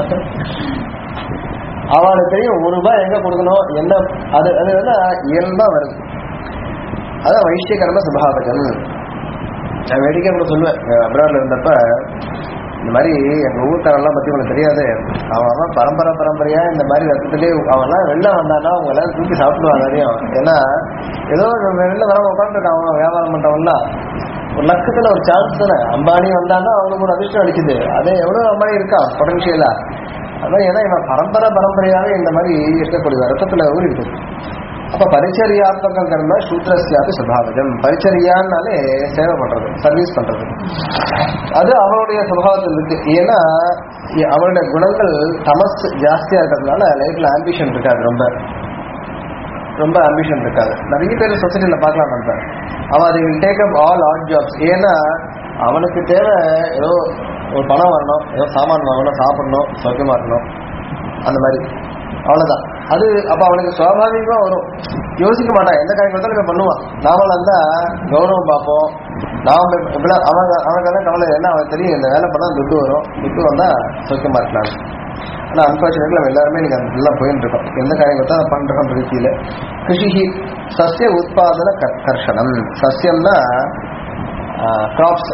Speaker 1: அவளுக்கு தெரியும் ஒரு ரூபாய் எங்க கொடுக்கணும் என்ன அது அது வந்து இயல்பா வருது அதான் வைஷ்ய கர்ம சுபாவகம் நான் வேடிக்கை கூட சொல்லுவேன் அப்ராட்ல இருந்தப்ப இந்த மாதிரி எங்க ஊர்க்காரெல்லாம் பத்தி உனக்கு தெரியாது அவன் அவன் பரம்பரை பரம்பரையா இந்த மாதிரி ரத்தத்திலே அவன்லாம் வெளில வந்தானா அவங்க எல்லாம் தூக்கி சாப்பிடுவாங்க அதையும் ஏன்னா ஏதோ ஒரு வெளில வர உட்காந்துருக்கான் அவன் வியாபாரம் பண்றவன்லாம் ஒரு லட்சத்துல ஒரு சான்ஸ் தானே அம்பானி வந்தான்னா அவனுக்கு ஒரு அதிர்ஷ்டம் அடிக்குது அதே எவ்வளவு அம்பானி இருக்கான் பொட்டன்ஷியலா அதான் ஏன்னா இவன் பரம்பரை பரம்பரையாவே இந்த மாதிரி இருக்கக்கூடிய ரத்தத்துல ஊறி இருக்கு அப்ப பரிச்சரியாத்மக கர்ம சூத்ரஸ்யாதி சுபாவஜம் பரிச்சரியான்னாலே சேவை பண்றது சர்வீஸ் பண்றது அது அவனுடைய சுபாவத்தில் இருக்கு ஏன்னா இ- அவனுடைய குணங்கள் தமஸ் ஜாஸ்தியா இருக்கிறதுனால லைஃப்ல ஆம்பிஷன் இருக்காது ரொம்ப ரொம்ப ஆம்பிஷன் இருக்காது நிறைய பேர் சொசைட்டில பார்க்கலாம் நம்ம அவன் அதை take up all odd jobs ஏன்னா அவனுக்கு தேவை ஏதோ ஒரு பணம் வரணும் ஏதோ சாமான் வாங்கணும் சாப்பிடணும் சௌக்கியமா இருக்கணும் அந்த மாதிரி அவ்வளவுதான் அது அப்ப அவனுக்கு சுவாபாவிகமா வரும் யோசிக்க மாட்டான் எந்த காரியம் வந்தாலும் இவன் பண்ணுவான் நாமளா இருந்தா கௌரவம் பார்ப்போம் நாம இப்படிலாம் அவன் அவனுக்கெல்லாம் கவலை என்ன அவன் தெரியும் இந்த வேலை பண்ணா துட்டு வரும் துட்டு வந்தா சௌக்கியமா இருக்கலாம் ஆனா அன்பார்ச்சுனேட்லி நம்ம எல்லாருமே நீங்க அதெல்லாம் போயிட்டு இருக்கோம் எந்த காரியம் பார்த்தா பண்றோம் ரீதியில கிருஷி சஸ்ய உற்பத்தன க- கர்ஷனம் சஸ்யம்னா கிராப்ஸ்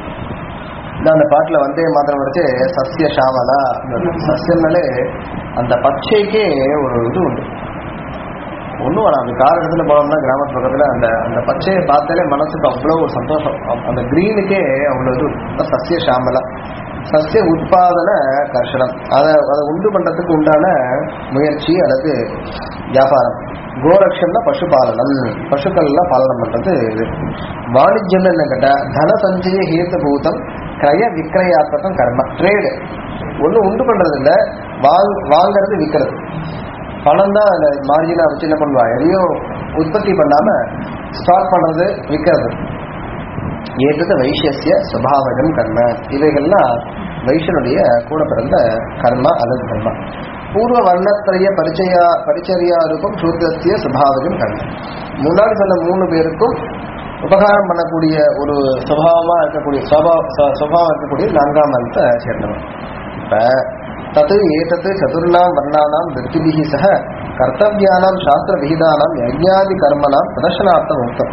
Speaker 1: அந்த பாட்டுல வந்தே மாத்திரம் வரைச்சு சஸ்ய ஷாமலா சஸ்யம்னாலே அந்த பச்சைக்கே ஒரு இது உண்டு ஒன்றும் வராது அந்த காலகட்டத்துல போனோம்னா கிராமத்து பக்கத்துல அந்த அந்த பச்சையை பார்த்தாலே மனசுக்கு அவ்வளோ ஒரு சந்தோஷம் அ- அந்த கிரீனுக்கே அவ்வளோ இது அதான் சஸ்ய ஷாமலா சஸ்ய உற்பத்தன கர்ஷனம் அதை அதை உண்டு பண்றதுக்கு உண்டான முயற்சி அல்லது வியாபாரம் கோரக்ஷம்னா பசுபாலனம் பசுக்கள் எல்லாம் பாலனம் பண்றது இது வாணிஜ்யம் என்ன கேட்டா தன சஞ்சய ஹேத்து பூதம் கிரய விக்கிரயாத்மகம் கர்ம ட்ரேடு ஒண்ணு உண்டு பண்றது இல்ல வாங் வாங்குறது விற்கிறது பணம் தான் அந்த மார்ஜினா வச்சு என்ன பண்ணுவா எதையும் உற்பத்தி பண்ணாம ஸ்டாக் பண்றது விற்கிறது ஏற்றது வைஷ்யசிய சுபாவகம் கர்ம இவைகள்லாம் வைஷ்யனுடைய கூட பிறந்த கர்மா அல்லது கர்மா பூர்வ வர்ணத்திரைய பரிச்சயா பரிச்சரியா ரூபம் சூத்திரத்திய சுபாவகம் கர்ம முன்னாடி சொன்ன மூணு பேருக்கும் உபகாரம் பண்ணக்கூடிய ஒரு சுபாவமா இருக்கக்கூடிய சுபாவ ச- சுபாவம் இருக்கக்கூடிய நான்காம் வர்ணத்தை சேர்ந்தவன் இப்ப தத் ஏதத் சதுர்ணாம் வர்ணானாம் விற்பிபிஹி சக கர்த்தவியானாம் சாஸ்திர விகிதானாம் யஜ்ஞாதி கர்மனாம் பிரதர்ஷனார்த்தம் உக்தம்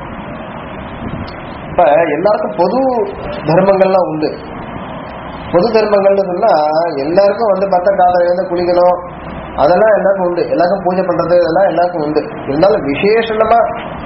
Speaker 1: இப்ப எல்லாருக்கும் பொது தர்மங்கள்லாம் உண்டு பொது தர்மங்கள்னு சொன்னா எல்லாருக்கும் வந்து பார்த்தா காலையில இருந்து குளிக்கணும் அதெல்லாம் எல்லாருக்கும் உண்டு எல்லாருக்கும் பூஜை பண்றது இதெல்லாம் எல்லாருக்கும் உண்டு இருந்தாலும் விசேஷமா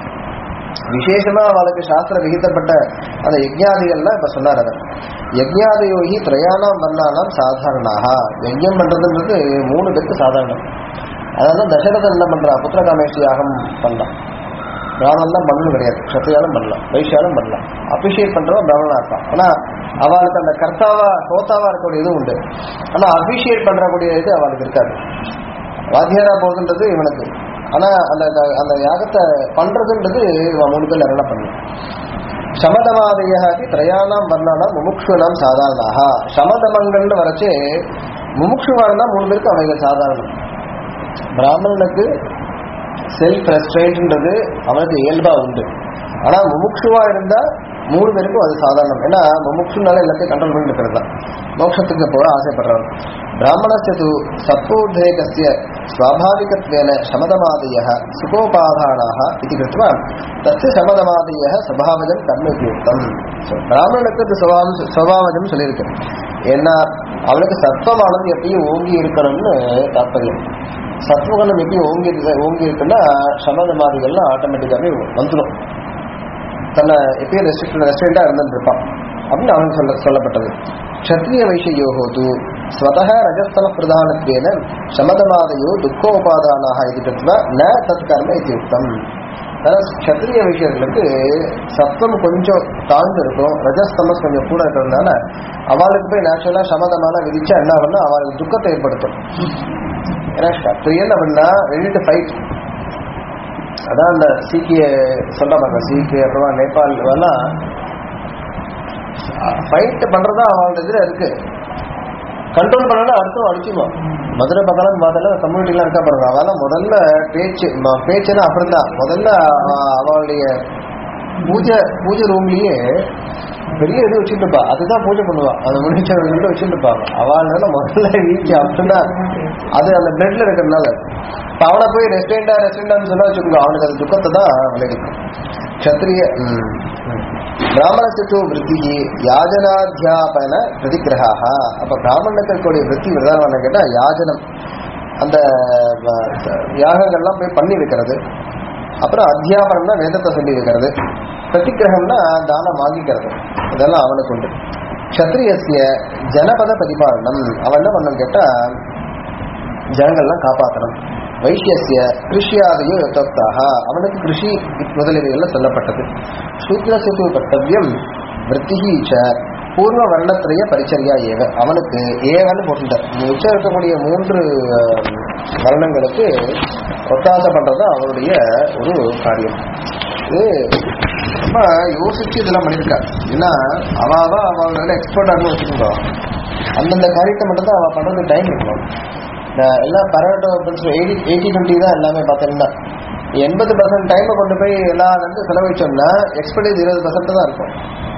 Speaker 1: விசேஷமா அவளுக்கு சாஸ்திர விகிதப்பட்ட அந்த யஜ்ஞாதிகள்லாம் இப்ப சொன்னார் அவர் யஜ்ஞாதியோகி திரையானாம் வர்ணானாம் சாதாரணாக யஜ்ஞம் பண்றதுன்றது மூணு பேருக்கு சாதாரணம் அதாவது தசரதன் என்ன பண்றா புத்திரகாமேஷி யாகம் பண்ணலாம் பிராமணன் தான் பண்ணணும் கிடையாது சத்தியாலும் பண்ணலாம் வைஷ்யாலும் பண்ணலாம் அபிஷேக் பண்றவன் பிராமணனா இருப்பான் ஆனா அவளுக்கு அந்த கர்த்தாவா ஹோத்தாவா இருக்கக்கூடிய இது உண்டு ஆனா அபிஷேக் பண்றக்கூடிய இது அவளுக்கு இருக்காது வாத்தியாரா போகுதுன்றது இவனுக்கு ஆனா அந்த அந்த யாகத்தை பண்றதுன்றது இவன் மூணு பேர் என்ன பண்ணு சமதமாதயாகி திரையானாம் வர்ணானாம் முமுக்ஷுனாம் சாதாரணாக சமதமங்கள்னு வரைச்சு முமுக்ஷுவானா மூணு பேருக்கு அவைகள் சாதாரணம் பிராமணனுக்கு செல்ஃப் ரெஸ்ட்ரெயின்ட்ன்றது அவனுக்கு இயல்பா உண்டு ஆனா முமுக்ஷுவா இருந்தா மூணு பேருக்கும் அது சாதாரணம் ஏன்னா முமுக்ஷுனால எல்லாத்தையும் கண்ட்ரோல் பண்ணி இருக்கிறது தான் மோட்சத்துக்கு போக ஆசைப்படுறவன் பிராமணஸ்ய து சத்வோத்வேகஸ்ய ஸ்வாபாவிகத்வேன சமதமாதய சுகோபாதானாக இது கிருத்வா தஸ்ய சமதமாதய சபாவஜம் கர்ம உபயுக்தம் So, பிராமணனுக்கு இது சுபாவம் சுபாவஜம் சொல்லியிருக்கு ஏன்னா அவனுக்கு சத்வமானது எப்பயும் ஓங்கி இருக்கணும்னு தாற்பயம் சத்வகுணம் எப்படி ஓங்கி இருக்கு ஓங்கி இருக்குன்னா சமதமாதிகள்லாம் ஆட்டோமேட்டிக்காகவே வந்துடும் தன்னை எப்பயும் ரெஸ்ட்ரிக்ட் ரெஸ்ட்ரிக்டா இருந்துட்டு இருப்பான் அப்படின்னு அவனுக்கு சொல்ல சொல்லப்பட்டது க்ஷத்ரிய வைஷயோகோ து ஸ்வதः ரஜஸ்தல பிரதானத்வேன சமதமாதயோ துக்கோபாதானாக இது கிருத்வா ந தத் கர்ம இது யுக்தம் அதாவது க்ஷத்ரிய விஷயங்களுக்கு சத்தம் கொஞ்சம் தாழ்ந்து இருக்கும் ரஜஸ்தமஸ் கொஞ்சம் கூட இருக்கிறதுனால அவளுக்கு போய் நேச்சுரலா சமதமான விதிச்சா என்ன பண்ணா அவளுக்கு துக்கத்தை ஏற்படுத்தும் ஏன்னா க்ஷத்ரியன் அப்படின்னா ரெடி டு ஃபைட் அதான் அந்த சீக்கிய சொல்ல பாருங்க சீக்கிய அப்புறமா நேபாள் எல்லாம் ஃபைட் பண்றதா அவங்களோட இதுல இருக்கு கண்ட்ரோல் பண்ணனா அடுத்தும் அடிச்சுக்குவோம் மதுரை பக்கம் முதல்ல கம்யூனிட்டிலாம் இருக்கா பாருங்க அவெல்லாம் முதல்ல பேச்சு ம- பேச்சுன்னா அப்புறம் தான் முதல்ல அவ- அவளுடைய பூஜை பூஜை ரூம்லயே பெரிய இது வச்சுட்டு இருப்பா அதுதான் பூஜை பண்ணுவா அந்த முன்னேற்றம் வச்சுட்டு இருப்பாங்க அவளால முதல்ல வீச்சு அப்படின்னா அது அந்த பிளட்ல இருக்கிறதுனால இப்ப அவனை போய் ரெஸ்டாரண்டா ரெஸ்டாரண்டான்னு சொன்னா வச்சுக்கோங்க அவனுக்கு அது துக்கத்தை தான் விளைவிக்கும் க்ஷத்ரிய ம், ம். பிராமணத்துக்கு விருத்தி யாஜனாத்தியாபன பிரதிகிரகா அப்ப பிராமணனுக்கு இருக்கக்கூடிய விருத்தி விரதானம் கேட்டா யாஜனம் அந்த வ- யாகங்கள்லாம் போய் பண்ணி வைக்கிறது அப்புறம் அத்தியாபனம்னா வேதத்தை சொல்லி வைக்கிறது பிரதிகிரகம்னா தானம் வாங்கிக்கிறது இதெல்லாம் அவனுக்கு உண்டு க்ஷத்ரியஸ்ய ஜனபத பரிபாலனம் அவன் என்ன பண்ணணும் கேட்டா ஜனங்கள்லாம் காப்பாற்றணும் வைஷ்யசிய கிருஷியாதையோ யதோக்தாக அவனுக்கு கிருஷி முதலியவைகள்லாம் சொல்லப்பட்டது சூத்ரசுத்து கர்த்தவியம் விற்த்திகி ச பூர்வ வர்ணத்திரைய பரிச்சரியா ஏவ அவனுக்கு ஏவன்னு போட்டுட்டார் மிச்சம் இருக்கக்கூடிய மூன்று அஹ், வர்ணங்களுக்கு ஒத்தாசை பண்றது அவனுடைய ஒரு காரியம் இது ரொம்ப யோசிச்சு இதெல்லாம் பண்ணியிருக்கா ஏன்னா அவ அவ அவளோட எக்ஸ்பர்ட் ஆகணும் வச்சுக்கோங்க அந்தந்த காரியத்தை மட்டும் தான் அவ பண்றதுக்கு டைம் இருக்கணும் இந்த எல்லாம் பரவட்டோ எயிட்டி எயிட்டி டுவெண்ட்டி தான் எல்லாமே பார்த்தீங்கன்னா எண்பது பர்சன்ட் டைமை கொண்டு போய் எல்லாம் வந்து செலவழிச்சோம்னா எக்ஸ்பர்டைஸ் இருபது பர்சன்ட் தான் இருக்கும்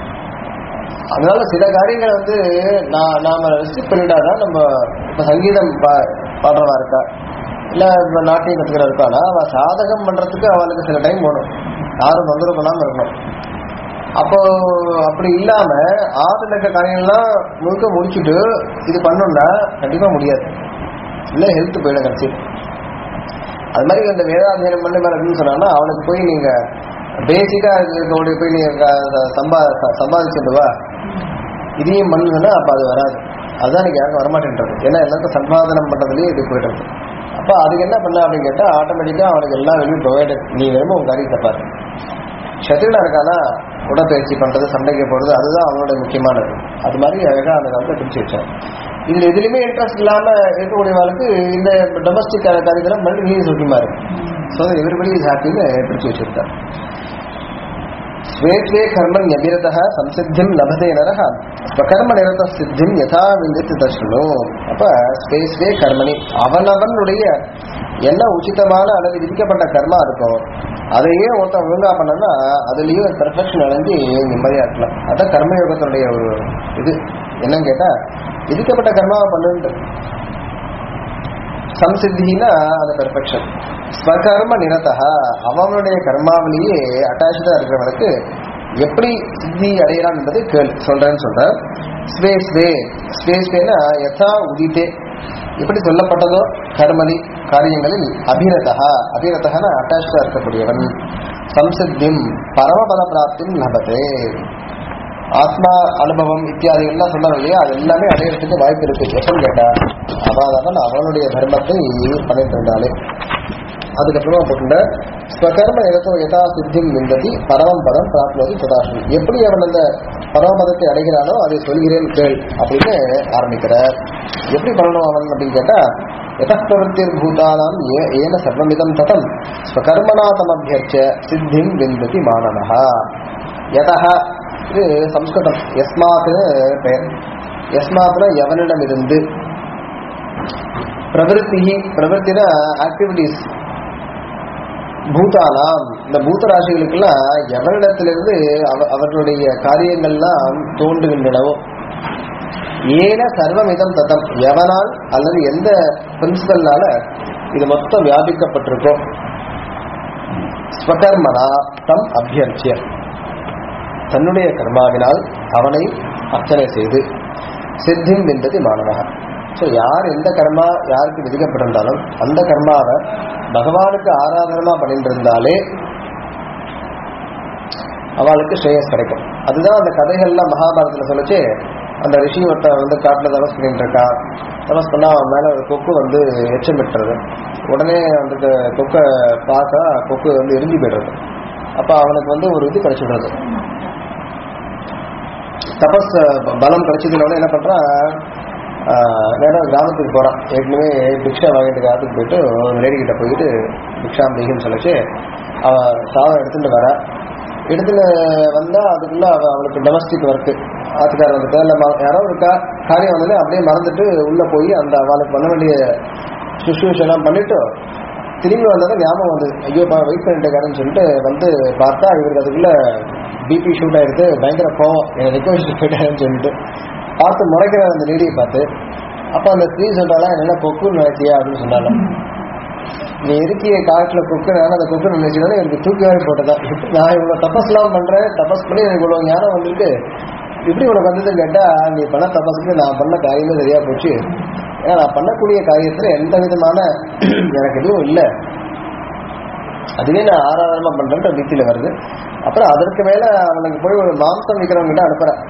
Speaker 1: அதனால சில காரியங்கள் வந்து நான் நாம ரெஸ்ட்ரிக்ட் பண்ணிட்டாதான் நம்ம இப்ப சங்கீதம் பா- பாடுறவா இருக்கா இல்ல இப்ப நாட்டியம் கத்துக்கிற இருக்கானா அவ சாதகம் பண்றதுக்கு அவளுக்கு சில டைம் போகணும் யாரும் தொந்தரவு பண்ணாம இருக்கணும் அப்போ அப்படி இல்லாம ஆறுல இருக்க காரியங்கள்லாம் முழுக்க முடிச்சுட்டு இது பண்ணோம்னா கண்டிப்பா முடியாது இல்ல ஹெல்த் போயிடும் கட்சி அது மாதிரி இந்த வேதாத்தியனம் பண்ண மாதிரி அப்படின்னு சொன்னாங்கன்னா அவனுக்கு போய் நீங்க பேசிக்கா இருக்கக்கூடிய போய் நீங்க க- சம்பா ச- சம்பாதிச்சுட்டு வா இதையும் பண்ணுங்கன்னா அப்ப அது வராது அதுதான் எனக்கு யாருக்கும் வரமாட்டேன்றது ஏன்னா எல்லாருக்கும் சம்பாதனம் பண்றதுலயே இது போயிடுறது அப்ப அதுக்கு என்ன பண்ண அப்படின்னு கேட்டா ஆட்டோமேட்டிக்கா அவனுக்கு எல்லா வேலையும் ப்ரொவைடட் நீ வேணுமோ உங்க காரியத்தை பாரு ஷட்டிலா இருக்கானா உடற்பயிற்சி பண்றது சண்டைக்கு போறது அதுதான் அவனோட முக்கியமானது அது மாதிரி அழகா அந்த காலத்தை பிரிச்சு வச்சான் இதுல எதுலையுமே இன்ட்ரெஸ்ட் இல்லாம இருக்கக்கூடியவர்களுக்கு இந்த டொமஸ்டிக் காரியத்தெல்லாம் பண்ணி நீ சுட்டிமா இருக்கு ஸோ எவ்ரிபடி இஸ் ஹாப்பின்னு பிரிச்சு வச்சிருக்கார் ஸ்வே ஸ்வே கர்மன் அபிரதः சம்சித்திம் லபதே நரஹ ஸ்வகர்ம நிரத சித்திம் யதா விந்தித்து தர்ஷனோ அப்ப ஸ்வே ஸ்வே கர்மணி அவனவனுடைய என்ன உச்சிதமான அல்லது விதிக்கப்பட்ட கர்மா இருக்கோ அதையே ஒருத்தன் ஒழுங்கா பண்ணனா அதுலயும் பெர்ஃபெக்ஷன் அடைஞ்சு நிம்மதியா இருக்கலாம் அதான் கர்மயோகத்தினுடைய ஒரு இது என்னன்னு கேட்டா விதிக்கப்பட்ட கர்மாவை பண்ணுன்ட்டு சம்சித்தினா அது பெர்ஃபெக்ஷன் ஸ்வகர்ம நிரதா அவனுடைய கர்மாவிலேயே அட்டாச்சா இருக்கிறவனுக்கு எப்படி சித்தி அடையலாம் என்பதை கேள் சொல்றேன்னு சொல்ற ஸ்வே ஸ்வே ஸ்வே ஸ்வேனா யதா உதித்தே எப்படி சொல்லப்பட்டதோ கர்மலி காரியங்களில் அபிரதா அபிரதகன அட்டாச்சா இருக்கக்கூடியவன் சம்சித்திம் பரமபத பிராப்திம் லபதே ஆத்மா அனுபவம் இத்தியாதி எல்லாம் சொன்னாங்க இல்லையா அது எல்லாமே அடையறதுக்கு வாய்ப்பு இருக்கு எப்பன்னு கேட்டா அவன் அவனுடைய தர்மத்தை பண்ணிட்டு இருந்தாலே அதுக்கப்புறமா போட்டுட்ட ஸ்வகர்ம எதோ யதா சித்திம் விந்ததி பரமம் பதம் பிராப்னோதி சதாசனம் எப்படி அவன் அந்த பரமபதத்தை அடைகிறானோ அதை சொல்கிறேன் கேள் அப்படின்னு ஆரம்பிக்கிறார் எப்படி பண்ணணும் அவன் அப்படின்னு கேட்டா यतः प्रवृत्तिर्भूतानां ये येन सर्वमिदं ततं स्वकर्मणा तमभ्यर्च्य सिद्धिं विन्दति मानवः यतः இது சம்ஸ்கிருதம் எஸ்மாத்னு பெயர் எஸ்மாத்னா எவனிடமிருந்து பிரவருத்தி பிரவருத்தின ஆக்டிவிட்டிஸ் பூதானாம் இந்த பூத ராசிகளுக்கெல்லாம் எவரிடத்திலிருந்து அவ அவர்களுடைய காரியங்கள்லாம் தோன்றுகின்றனவோ ஏன சர்வமிதம் தத்தம் எவனால் அல்லது எந்த பிரின்சிபல்னால இது மொத்தம் வியாபிக்கப்பட்டிருக்கோ ஸ்வகர்மனா தம் அபியர்ச்சிய தன்னுடைய கர்மாவினால் அவனை அர்ச்சனை செய்து சித்திம் விந்ததி மாணவக ஸோ யார் எந்த கர்மா யாருக்கு விதிக்கப்பட்டிருந்தாலும் அந்த கர்மாவை பகவானுக்கு ஆராதனமா பண்ணிட்டு இருந்தாலே அவளுக்கு ஸ்ரேயஸ் கிடைக்கும் அதுதான் அந்த கதைகள்லாம் மகாபாரதத்துல சொல்லிச்சு அந்த ரிஷி ஒருத்தன் வந்து காட்டுல தபஸ் பண்ணிட்டு இருக்கா தபஸ் பண்ணா அவன் மேல ஒரு கொக்கு வந்து எச்சமிட்டுறது உடனே வந்துட்டு கொக்கை பார்த்தா கொக்கு வந்து எரிஞ்சு போயிடுறது அப்ப அவனுக்கு வந்து ஒரு இது கிடைச்சிடுறது தபஸ் பலம் கிடைச்சதுனால என்ன பண்றான் ஆஹ் நேரா கிராமத்துக்கு போறான் ஏற்கனவே பிக்ஷா வாங்கிட்டு கிராமத்துக்கு போயிட்டு ஒரு லேடி கிட்ட போயிட்டு பிக்ஷாம் தேகின்னு சொல்லிச்சு அவ சாதம் எடுத்துட்டு வர எடுத்துட்டு வந்தா அதுக்குள்ள அவ அவளுக்கு டொமஸ்டிக் ஒர்க்கு ஆத்துக்காரர் வந்துட்டு இல்ல ம- யாரோ ஒரு கா- காரியம் வந்தது அப்படியே மறந்துட்டு உள்ள போய் அந்த அவளுக்கு பண்ண வேண்டிய சுஷ்ரூஷ் எல்லாம் பண்ணிட்டு திரும்பி வந்ததும் ஞாபகம் வந்து ஐயோ வெயிட் பண்ணிட்டு சொல்லிட்டு வந்து பார்த்தா இவருக்கு அதுக்குள்ள பிபி ஷூட் ஆயிடுது பயங்கர கோவம் என்னை நிக்க வச்சுட்டு போயிட்டாருன்னு சொல்லிட்டு பார்த்து முறைக்கிற அந்த லேடியை பார்த்து அப்ப அந்த ஸ்திரீ சொல்றாளா என்ன கொக்குன்னு நினைச்சியா அப்படின்னு சொன்னாலும் நீ இருக்கிய காட்டுல கொக்கு நான் அந்த கொக்கு நினைச்சுனா எனக்கு தூக்கி வாரி போட்டதா நான் இவ்வளவு தபஸ்லாம் பண்றேன் தபஸ் பண்ணி எனக்கு இவ்வளவு ஞானம் வந்திருக்கு இப்படி உனக்கு வந்ததுன்னு கேட்டா நீ பண்ண தபஸுக்கு நான் பண்ண காரியமே சரியா போச்சு ஏன்னா நான் பண்ணக்கூடிய காரியத்துல எந்த விதமான எனக்கு எதுவும் இல்லை அதுவே நான் ஆராதனமா பண்றேன்ற பீத்தியில வருது அப்புறம் அதற்கு மேல அவனுக்கு போய் ஒரு மாம்சம் விற்கிறவங்க கிட்ட அனுப்புறேன்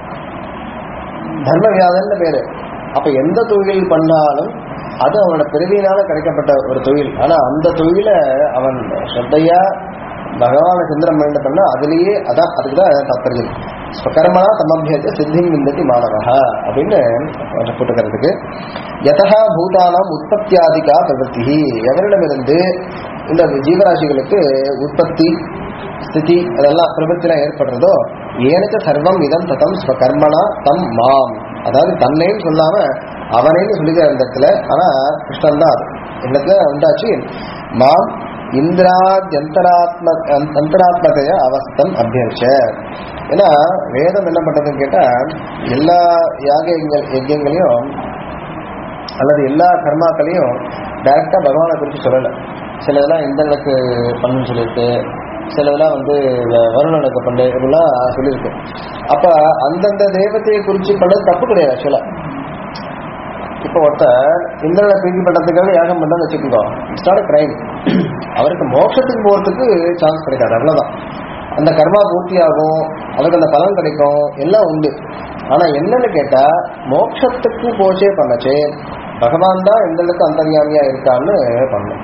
Speaker 1: தர்ம வியாதன்னு பேரு அப்ப எந்த தொழில் பண்ணாலும் அது அவனோட பிறவியினால கிடைக்கப்பட்ட ஒரு தொழில் ஆனா அந்த தொழில அவன் ஸ்ரத்தையா பகவான சிந்தனம் பண்ணிட்டு பண்ணா அதுலயே அதான் அதுக்கு தான் தாற்பயம் ஸ்வகர்மனா தமபியத்தை சித்தி விந்ததி மாணவா அப்படின்னு அவரை போட்டுக்கிறதுக்கு யதா பூதானாம் உற்பத்தியாதிகா பிரவருத்தி எவரிடமிருந்து இந்த ஜீவராசிகளுக்கு உற்பத்தி ஸ்திதி அதெல்லாம் பிரபத்திலாம் ஏற்படுறதோ ஏனக்க சர்வம் இதம் ததம் ஸ்வகர்மனா தம் மாம் அதாவது தன்னைன்னு சொல்லாம அவனைன்னு சொல்லிக்கிற அந்த இடத்துல ஆனா கிருஷ்ணன் தான் அது என்னத்துல வந்தாச்சு மாம் இந்திராத்யந்தராத்ம அந்தராத்மகைய அவஸ்தம் அபியர்ச்ச ஏன்னா வேதம் என்ன பண்றதுன்னு கேட்டா எல்லா யாக யஜ்ஞ- யஜ்ஞங்களையும் அல்லது எல்லா கர்மாக்களையும் டைரக்டா பகவானை குறித்து சொல்லல சிலதெல்லாம் இந்திரனுக்கு பண்ணுன்னு சொல்லியிருக்கு சிலதெல்லாம் வந்து வ- வருணனுக்கு பண்ணு இப்படிலாம் சொல்லியிருக்கு அப்ப அந்தந்த தெய்வத்தையை குறித்து பண்ணது தப்பு கிடையாது ஆக்சுவலா இப்போ ஒருத்தர் இந்திரனை பிரீதி பண்றதுக்காக யாகம் பண்ணான்னு வச்சுக்கோங்க இட்ஸ் நாட் கிரைம் அவருக்கு மோட்சத்துக்கு போறதுக்கு சான்ஸ் கிடைக்காது அவ்வளவுதான் அந்த கர்மா பூர்த்தி ஆகும் அவருக்கு அந்த பலன் கிடைக்கும் எல்லாம் உண்டு ஆனா என்னன்னு கேட்டா மோட்சத்துக்கு போச்சே பண்ணச்சே பகவான் தான் எங்களுக்கு அந்தர்யாமியா இருக்கான்னு பண்ணும்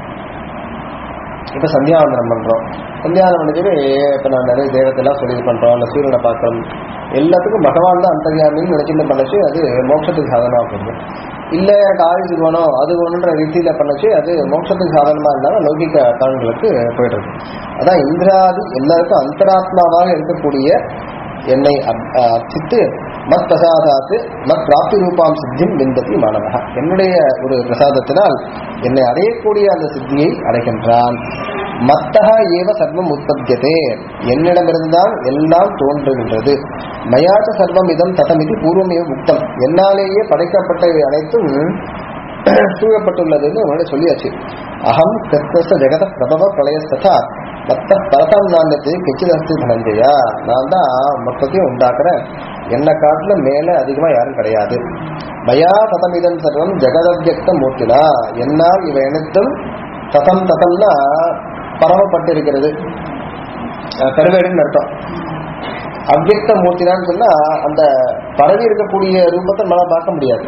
Speaker 1: இப்ப சந்தியாவந்தனம் பண்றோம் சந்தியாவந்தனம் பண்ணிட்டு இப்ப நான் நிறைய தெய்வத்தெல்லாம் சொல்லி இது பண்றோம் இல்ல சூரியனை பார்க்கறோம் எல்லாத்துக்கும் பகவான் தான் அந்தர்யாமின்னு நினைச்சிட்டு பண்ணச்சு அது மோட்சத்துக்கு சாதனமா போகுது இல்ல எனக்கு ஆயுசு வேணும் அது வேணுன்ற ரீதியில பண்ணச்சு அது மோட்சத்துக்கு சாதனமா இருந்தாலும் லௌகிக பலன்களுக்கு போயிடுறது அதான் இந்திராதி எல்லாருக்கும் அந்தராத்மாவாக இருக்கக்கூடிய என்னை அப்- அஹ் அர்ச்சித்து மத் பிரசாதாத்து மத் பிராப்தி ரூபாம் சித்திம் விந்ததி மாணவா என்னுடைய ஒரு பிரசாதத்தினால் என்னை அடையக்கூடிய அந்த சித்தியை அடைகின்றான் மத்தக ஏவ சர்வம் உற்பத்தியதே என்னிடமிருந்துதான் எல்லாம் தோன்றுகின்றது மயாச்ச சர்வம் இதம் ததமிதி பூர்வமேவ முக்தம் என்னாலேயே படைக்கப்பட்ட இவை அனைத்தும் சூழப்பட்டுள்ளதுன்னு உடனே சொல்லியாச்சு அகம் கிருஷ்ணஸ்த ஜெகத பிரபவ பிரளயஸ்ததா மத்த பரதம் நாண்டத்து கிச்சிதஸ்து தனஞ்சயா நான் தான் மொத்தத்தையும் உண்டாக்குறேன் என்னை காட்டுல மேல அதிகமா யாரும் கிடையாது மயா ததமிதம் சர்வம் ஜெகதவ்யக்த மூர்த்தினா என்னால் இவை அனைத்தும் ததம் ததம்னா பரவப்பட்டிருக்கிறது அஹ் பெருவேடுன்னு அர்த்தம் அவ்யக்த மூர்த்தினான்னு சொன்னா அந்த பரவி இருக்கக்கூடிய ரூபத்தை நம்மளால பார்க்க முடியாது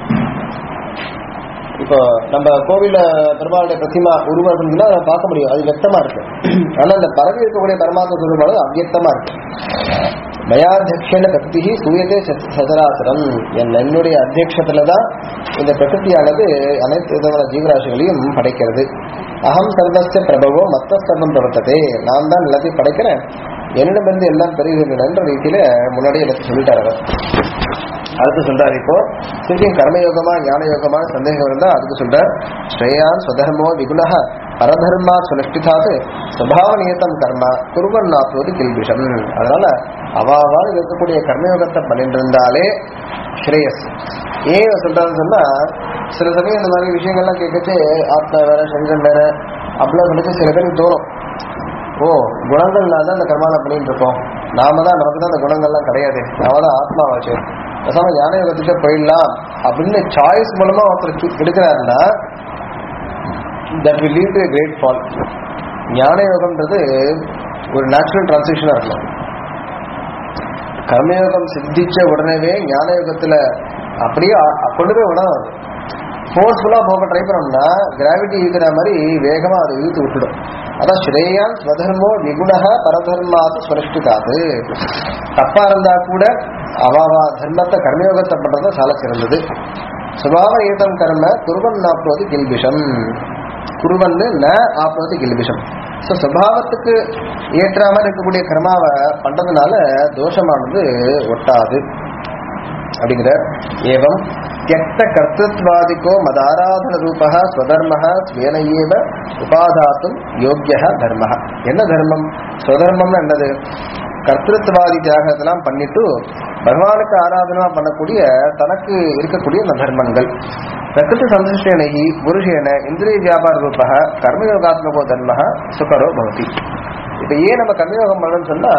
Speaker 1: இப்போ நம்ம கோவில்ல பெருமாளுடைய பிரதிமா உருவம் இருந்ததுன்னா அதை பார்க்க முடியும் அது வெக்தமா இருக்கு ஆனா அந்த பரவி இருக்கக்கூடிய பரமாத்ம சுரூபம் அவ்யக்தமா இருக்கு மயாத்தியக்ஷன பிரகிருதி சூயதே ச- சதராசரம் என் என்னுடைய அத்தியக்ஷத்துல தான் இந்த பிரகிருதியானது அனைத்து விதமான ஜீவராசிகளையும் படைக்கிறது அகம் சர்வஸ்ய பிரபவோ மத்த சர்வம் பிரவர்த்ததே நான் தான் எல்லாத்தையும் படைக்கிறேன் என்னிடமிருந்து எல்லாம் பெறுகின்றன ரீதியில முன்னாடியே எனக்கு சொல்லிட்டார் அவர் அடுத்து சொல்றாரு இப்போ திருப்பியும் கர்மயோகமா ஞான யோகமான சந்தேகம் இருந்தா அதுக்கு சொல்றார் ஸ்ரேயான் ஸ்வதர்மோ விகுணः பரதர்மா சுனிஷ்டிதாது சுபாவ நியத்தம் கர்ம குருவன் நாற்பது கில்பிஷம் அதனால அவாவாறு இருக்கக்கூடிய கர்மயோகத்தை பண்ணிட்டு இருந்தாலே ஸ்ரேயஸ் ஏன் இவன் சொல்றாருன்னு சொன்னா சில சமயம் இந்த மாதிரி விஷயங்கள்லாம் கேட்கச்சு ஆத்மா வேற சரீரம் வேற அப்படிலாம் நினைச்சு சில பேருக்கு தோணும் ஓ குணங்கள்னால தான் இந்த கர்மாலாம் பண்ணிட்டு இருக்கோம் நாம தான் நமக்கு தான் அந்த குணங்கள்லாம் கிடையாது நாம தான் ஆத்மாவாச்சு பேசாம ஞான யோகத்துக்கு போயிடலாம் அப்படின்னு சாய்ஸ் மூலமா ஒருத்தர் சு- எடுக்கிறாருன்னா that will lead to a great fall ஞான யோகம்ன்றது ஒரு நேச்சுரல் டிரான்சிஷனா இருக்கலாம் கர்மயோகம் சித்திச்ச உடனேவே ஞான யோகத்துல அப்படியே அ- கொண்டு போய் விடணும் ஃபோர்ஸ்ஃபுல்லா போக ட்ரை பண்ணோம்னா கிராவிட்டி இழுக்கிற மாதிரி வேகமா அதை இழுத்து விட்டுடும் அதான் ஸ்ரேயான் ஸ்வதர்மோ நிகுணக பரதர்மாது சுரஷ்டிக்காது தப்பா இருந்தா கூட அவாவா தர்மத்தை கர்மயோகத்தை பண்றது சால சிறந்தது சுபாவ ஏதம் கர்ம குருவன் நாற்பது கில்பிஷம் குருவன்னு ந ஆப்பது கில்பிஷம் ஸோ சுபாவத்துக்கு ஏற்ற மாதிரி இருக்கக்கூடிய கர்மாவை பண்றதுனால தோஷமானது ஒட்டாது அப்படிங்கிற ஏவம் தியக்த கர்த்தத்வாதிக்கோ மதாராதன ரூப ஸ்வதர்ம ஸ்வேன ஏவ உபாதாத்தும் யோக்கிய தர்ம என்ன தர்மம் ஸ்வதர்மம்னு என்னது கர்த்தத்வாதி தியாகத்தெல்லாம் பண்ணிட்டு பகவானுக்கு ஆராதனா பண்ணக்கூடிய தனக்கு இருக்கக்கூடிய அந்த தர்மங்கள் பிரகிருதி சந்திருஷ்டேனகி புருஷேன இந்திரிய வியாபார ரூப கர்மயோகாத்மகோ தர்ம சுகரோ பவதி இப்ப ஏன் நம்ம கர்மயோகம் பண்ணணும்னு சொன்னா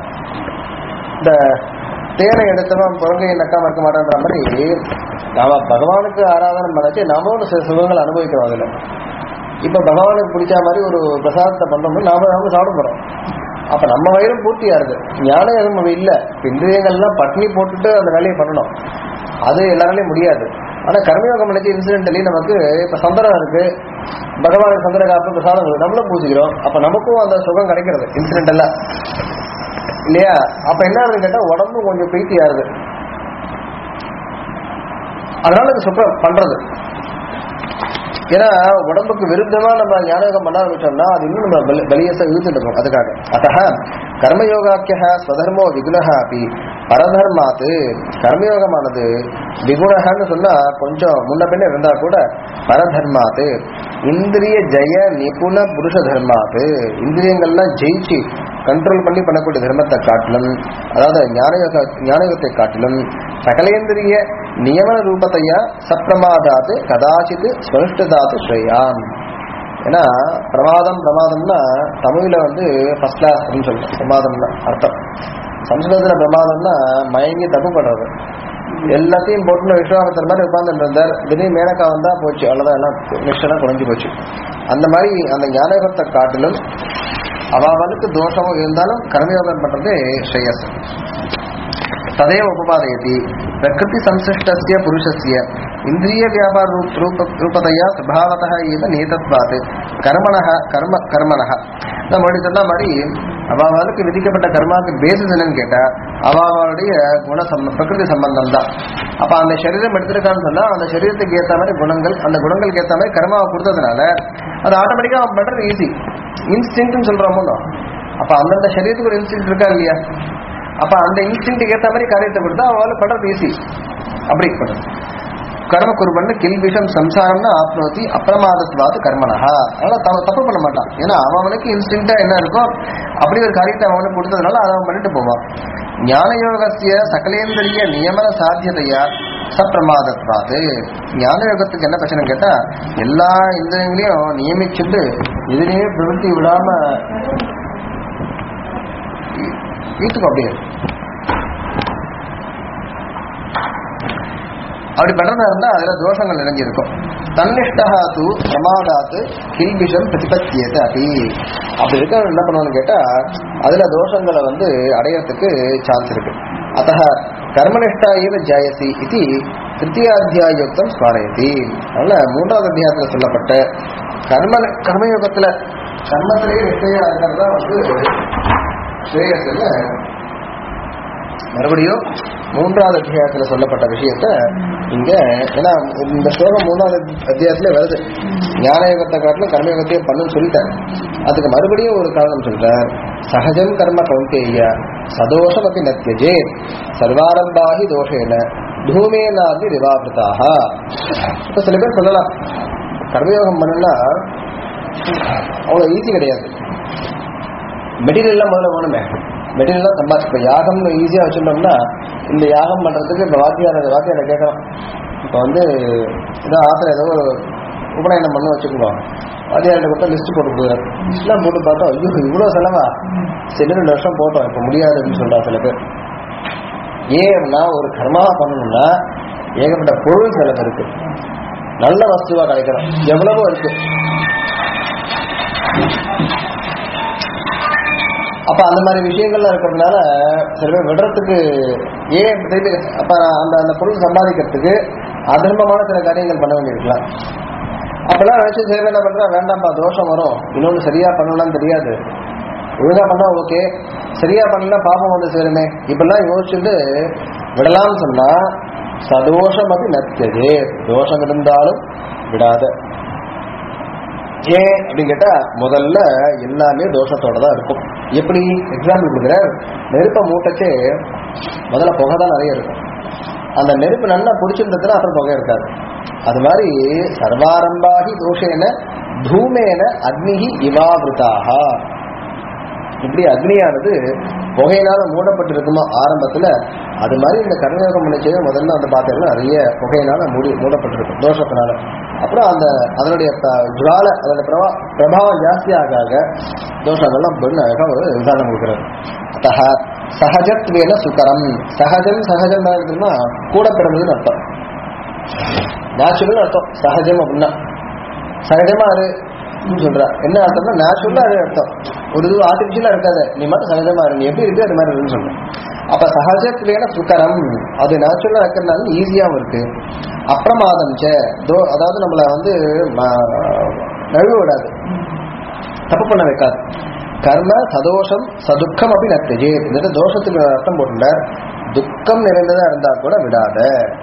Speaker 1: இந்த தேனை எடுத்தவன் குழந்தையை நக்காம இருக்க மாட்டான்ற மாதிரி நாம பகவானுக்கு ஆராதனை பண்ணச்சு நாமளும் சில சுகங்கள் அனுபவிக்கிறோம் அதுல இப்ப பகவானுக்கு பிடிச்ச மாதிரி ஒரு பிரசாதத்தை பண்றோம்னா நாம நாம சாப்பிட போறோம் அப்ப நம்ம வயிறும் பூர்த்தியா இருக்கு ஞானம் எதுவும் நம்ம இல்ல இப்ப இந்திரியங்கள்லாம் பட்னி போட்டுட்டு அந்த வேலையை பண்ணணும் அது எல்லாராலையும் முடியாது ஆனா கர்மயோகம் நினைச்சு இன்சிடென்டலி நமக்கு இப்ப சந்திரன் இருக்கு பகவானுக்கு சந்திர காப்பு பிரசாதம் இருக்கு. நம்மளும் பூசிக்கிறோம் அப்ப நமக்கும் அந்த சுகம் கிடைக்கிறது இன்சிடென்டல்லா இல்லையா அப்ப என்ன ஆகுதுன்னு கேட்டா உடம்பு கொஞ்சம் பிரீத்தியாருது அதனால இது சுகம் பண்றது ஏன்னா உடம்புக்கு விருத்தமா நம்ம ஞானயோகம் பண்ண ஆரம்பிச்சோம்னா அது இன்னும் நம்ம பலி- பலியத்தை இழுத்துட்டு இருக்கோம் அதுக்காக அத்த கர்மயோகாக்கிய ஸ்வதர்மோ விகுணஹ அப்படி பரதர்மாத்து கர்மயோகமானது விகுணஹன்னு சொன்னா கொஞ்சம் முன்ன பின்ன இருந்தா கூட பரதர்மாத்து இந்திரிய ஜெய நிபுண புருஷ தர்மாத்து இந்திரியங்கள்லாம் ஜெயிச்சு கண்ட்ரோல் பண்ணி பண்ணக்கூடிய தர்மத்தை காட்டிலும் அதாவது ஞானயோக ஞானயோகத்தை காட்டிலும் சகலேந்திரிய நியமன ரூபத்தையா சப்பிரமாதாத்து கதாச்சித் ஸ்வனுஷ்டதாத்து ஸ்ரேயாம் ஏன்னா பிரமாதம் பிரமாதம்னா தமிழ்ல வந்து ஃபர்ஸ்ட் கிளாஸ் அப்படின்னு சொல்றோம் பிரமாதம்னா அர்த்தம் சம்ஸ்கிருதத்துல பிரமாதம்னா மயங்கி தப்பு பண்றது எல்லாத்தையும் போட்டு விஸ்வாமத்தர் மாதிரி உட்கார்ந்துட்டு இருந்தார் திடீர்னு மேனக்கா வந்தா போச்சு அவ்வளவுதான் எல்லாம் நிஷ்டனா குறைஞ்சு போச்சு அந்த மாதிரி அந்த ஞானயோகத்தை காட்டிலும் அவாவனுக்கு தோஷமும் இருந்தாலும் கர்மயோகம் பண்றதே ஸ்ரேயஸ் तदेव उपपादयति प्रकृति संसृष्टस्य पुरुषस्य इन्द्रिय व्यापार रूप रूप रूपतया स्वभावतः एव नियतत्वात् कर्मणः कर्म कर्मणः நம்ம முன்னாடி சொன்ன மாதிரி அவாவாளுக்கு விதிக்கப்பட்ட கர்மாவுக்கு பேசிஸ் என்னன்னு கேட்டா அவாவாளுடைய குண சம்ப பிரகிருதி சம்பந்தம் தான் அப்ப அந்த சரீரம் எடுத்திருக்கான்னு சொன்னா அந்த சரீரத்துக்கு ஏத்த மாதிரி குணங்கள் அந்த குணங்களுக்கு ஏத்த மாதிரி கர்மாவை கொடுத்ததுனால அது ஆட்டோமேட்டிக்கா அவன் பண்றது ஈஸி இன்ஸ்டிங்க்ட்னு சொல்றோமோ அப்ப அந்தந்த சரீரத்துக்கு ஒரு இன்ஸ்டிங்க்ட் இருக்கா இல்லையா அப்ப அந்த இன்ஸ்டிங்க்டுக்கு ஏத்த மாதிரி காரியத்தை கொடுத்தா அவளால பண்றது ஈஸி அப்படி பண்றது கர்ம குருபன்னு கில்பிஷம் சம்சாரம்னு ஆப்னோதி அப்பிரமாதத்வாது கர்மனஹா அதனால தவ- தப்பு பண்ண மாட்டான் ஏன்னா அவனுக்கு இன்ஸ்டிங்டா என்ன இருக்கோ அப்படி ஒரு காரியத்தை அவனுக்கு கொடுத்ததுனால அதை அவன் பண்ணிட்டு போவான் ஞான யோகசிய சகலேந்திரிய நியமன சாத்தியதையா சப்பிரமாதத்வாது ஞான யோகத்துக்கு என்ன பிரச்சனை கேட்டா எல்லா இந்திரியங்களையும் நியமிச்சுட்டு எதிலேயே பிரவൃத்தி விடாம வீட்டுக்கு அப்படியே அப்படி பண்றதா இருந்தா அதுல தோஷங்கள் நிறைஞ்சிருக்கும் தன்னிஷ்டா தூ பிரமாதாத்து கில்பிஷம் பிரதிபத்தியது அப்படி அப்படி இருக்க என்ன பண்ணுவான்னு கேட்டா அதுல தோஷங்களை வந்து அடையறதுக்கு சான்ஸ் இருக்கு அத்த கர்மனிஷ்டா இவ ஜாயசி இது திருத்தியாத்தியாயுக்தம் ஸ்வாரயதி அதனால மூன்றாவது அத்தியாயத்துல சொல்லப்பட்ட கர்ம கர்மயோகத்துல கர்மத்திலேயே நிஷ்டையா இருக்கிறதா வந்து ஸ்ரேயஸ்ல மறுபடியும் மூன்றாவது அத்தியாயத்துல சொல்லப்பட்ட விஷயத்த இங்க ஏன்னா இந்த ஸ்லோகம் மூணாவது அத்தியாயத்துல வருது ஞான யோகத்தை காட்டிலும் கர்மயோகத்தையே பண்ணுன்னு சொல்லிட்டார் அதுக்கு மறுபடியும் ஒரு காரணம் சொல்றார் சகஜம் கர்ம கௌந்தேய சதோஷம் அப்படி நத்தியஜே சர்வாரம்பாகி தோஷேன தூமேனாதி நிவாபிருதாக இப்ப சில பேர் சொல்லலாம் கர்மயோகம் பண்ணுனா அவ்வளவு ஈஸி கிடையாது மெட்டீரியல்லாம் முதல்ல வேணுமே மெட்டீரியல்லாம் சம்பாதிச்சு இப்போ யாகம்னு ஈஸியாக வச்சுட்டோம்னா இந்த யாகம் பண்ணுறதுக்கு இப்போ வாத்தியார் வாத்தியாரை கேட்கலாம் இப்போ வந்து ஏதோ ஆசிரியர் ஏதோ ஒரு உபநயனம் பண்ண வச்சுக்கோங்க வாத்தியார்கிட்ட கொடுத்தா லிஸ்ட் போட்டு கொடுக்குறாரு லிஸ்ட்லாம் போட்டு பார்த்தா ஐயோ இவ்வளோ செலவா சரி ரெண்டு வருஷம் போட்டோம் இப்போ முடியாது அப்படின்னு சொல்றா சில பேர் ஏன்னா ஒரு கர்மா பண்ணணும்னா ஏகப்பட்ட பொருள் செலவு இருக்கு நல்ல வஸ்துவா கிடைக்கணும் எவ்வளவோ இருக்கு அப்ப அந்த மாதிரி விஷயங்கள்லாம் இருக்கிறதுனால சில பேர் விடுறதுக்கு ஏன் திருப்பி அப்ப அந்த அந்த பொருள் சம்பாதிக்கிறதுக்கு அதர்மமான சில காரியங்கள் பண்ண வேண்டியிருக்கலாம் அப்பெல்லாம் நினைச்சு சில பேர் என்ன பண்றா வேண்டாம்ப்பா தோஷம் வரும் இன்னொன்று சரியா பண்ணலாம்னு தெரியாது ஒழுங்கா பண்ணா ஓகே சரியா பண்ணல பாப்பம் வந்து சேருமே இப்பெல்லாம் யோசிச்சுட்டு விடலாம்னு சொன்னா சதோஷம் அப்படி நத்தது தோஷம் இருந்தாலும் விடாத ஏன் அப்படின்னு கேட்டா முதல்ல எல்லாமே தோஷத்தோட தான் இருக்கும் எப்படி எக்ஸாம்பிள் கொடுக்குறேன் நெருப்பை மூட்டச்சே முதல்ல புகை தான் நிறைய இருக்கும் அந்த நெருப்பு நல்லா பிடிச்சிருந்ததுன்னா அப்புறம் புகை இருக்காது அது மாதிரி சர்வாரம்பாகி தோஷேன தூமேன அக்னிகி இவாவிருத்தாக இப்படி அக்னியானது புகையினால மூடப்பட்டிருக்குமா ஆரம்பத்துல அது மாதிரி இந்த கர்மயோகம் பண்ணிச்சது முதல்ல வந்து பார்த்தீங்கன்னா நிறைய புகையினால மூடி மூடப்பட்டிருக்கும் தோஷத்தினால அப்புறம் அந்த அதனுடைய ப- ஜுவால அதோட பிரபா பிரபாவம் ஜாஸ்தி ஆக ஆக தோஷங்கள்லாம் பெண் அழகா ஒரு உதாரணம் கொடுக்குறாரு அத்தக சகஜத்வேன சுகரம் சகஜம் சகஜம் தான் இருக்குன்னா கூட பிறந்ததுன்னு அர்த்தம் நேச்சுரல் அர்த்தம் சகஜம் அப்படின்னா சகஜமா இரு ன்னு சொல்றா என்ன அர்த்தம்னா நேச்சுரலா அது அர்த்தம் ஒரு இது ஆர்டிபிஷியலா இருக்காது நீ மட்டும் சகஜமா இரு நீ எப்படி இருக்கு அது மாதிரி இருக்குன்னு சொல்றேன் அப்ப சகஜத்துலேன சுக்கரம் அது நேச்சுரலா இருக்கிறதுனால ஈஸியாவும் இருக்கு அப்பிரமாதம் சே தோ அதாவது நம்மள வந்து ம- நழுவ விடாது தப்பு பண்ண வைக்காது கர்ம சதோஷம் சதுக்கம் அப்படி நத்தஜே இந்த தோஷத்துக்கு அர்த்தம் போட்டுட்டார் துக்கம் நிறைந்ததா இருந்தா கூட விடாத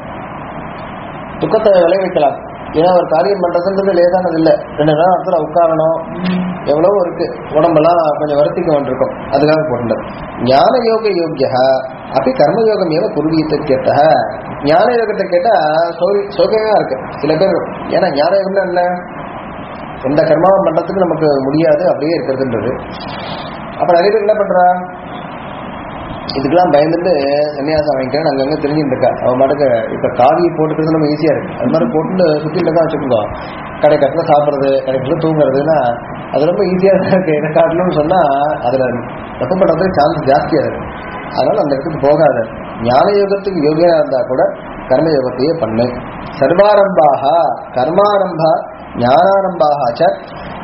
Speaker 1: துக்கத்தை விளைவிக்கலாம் ஏன்னா ஒரு காரியம் பண்றதுன்றது லேசானது இல்லை ரெண்டு நேரம் இடத்துல உட்காரணும் எவ்வளவோ இருக்கு உடம்பெல்லாம் கொஞ்சம் வருத்திக்க வேண்டியிருக்கும் அதுக்காக போட்டுட்டார் ஞான யோக யோகியா அப்படி கர்மயோகம் ஏவ குருவீத்தை கேட்ட ஞான யோகத்தை கேட்டா சௌரி சௌகரியமா இருக்கு சில பேர் ஏன்னா ஞான யோகம்னா என்ன எந்த கர்மாவும் பண்றதுக்கு நமக்கு முடியாது அப்படியே இருக்கிறதுன்றது அப்ப நிறைய பேர் என்ன பண்றா இதுக்கெல்லாம் பயந்துட்டு சன்னியாசம் வாங்கிக்கிறேன் அங்கங்க தெரிஞ்சுட்டு இருக்கா அவன் மாட்டுக்கு இப்ப காவி போட்டுக்கிறது நம்ம ஈஸியா இருக்கு அது மாதிரி போட்டு சுத்திட்டு இருக்கா வச்சுக்கோங்க கடை கட்டில சாப்பிடுறது கடைக்குள்ள தூங்குறதுன்னா அது ரொம்ப ஈஸியா தான் இருக்கு இதை காட்டணும்னு சொன்னா அதுல தப்பு பண்றதுக்கு சான்ஸ் ஜாஸ்தியா இருக்கு அதனால அந்த இடத்துக்கு போகாத ஞான யோகத்துக்கு யோகியா இருந்தா கூட கர்ம யோகத்தையே பண்ணு சர்வாரம்பாக கர்மாரம்பா ஞானாரம்பாக ச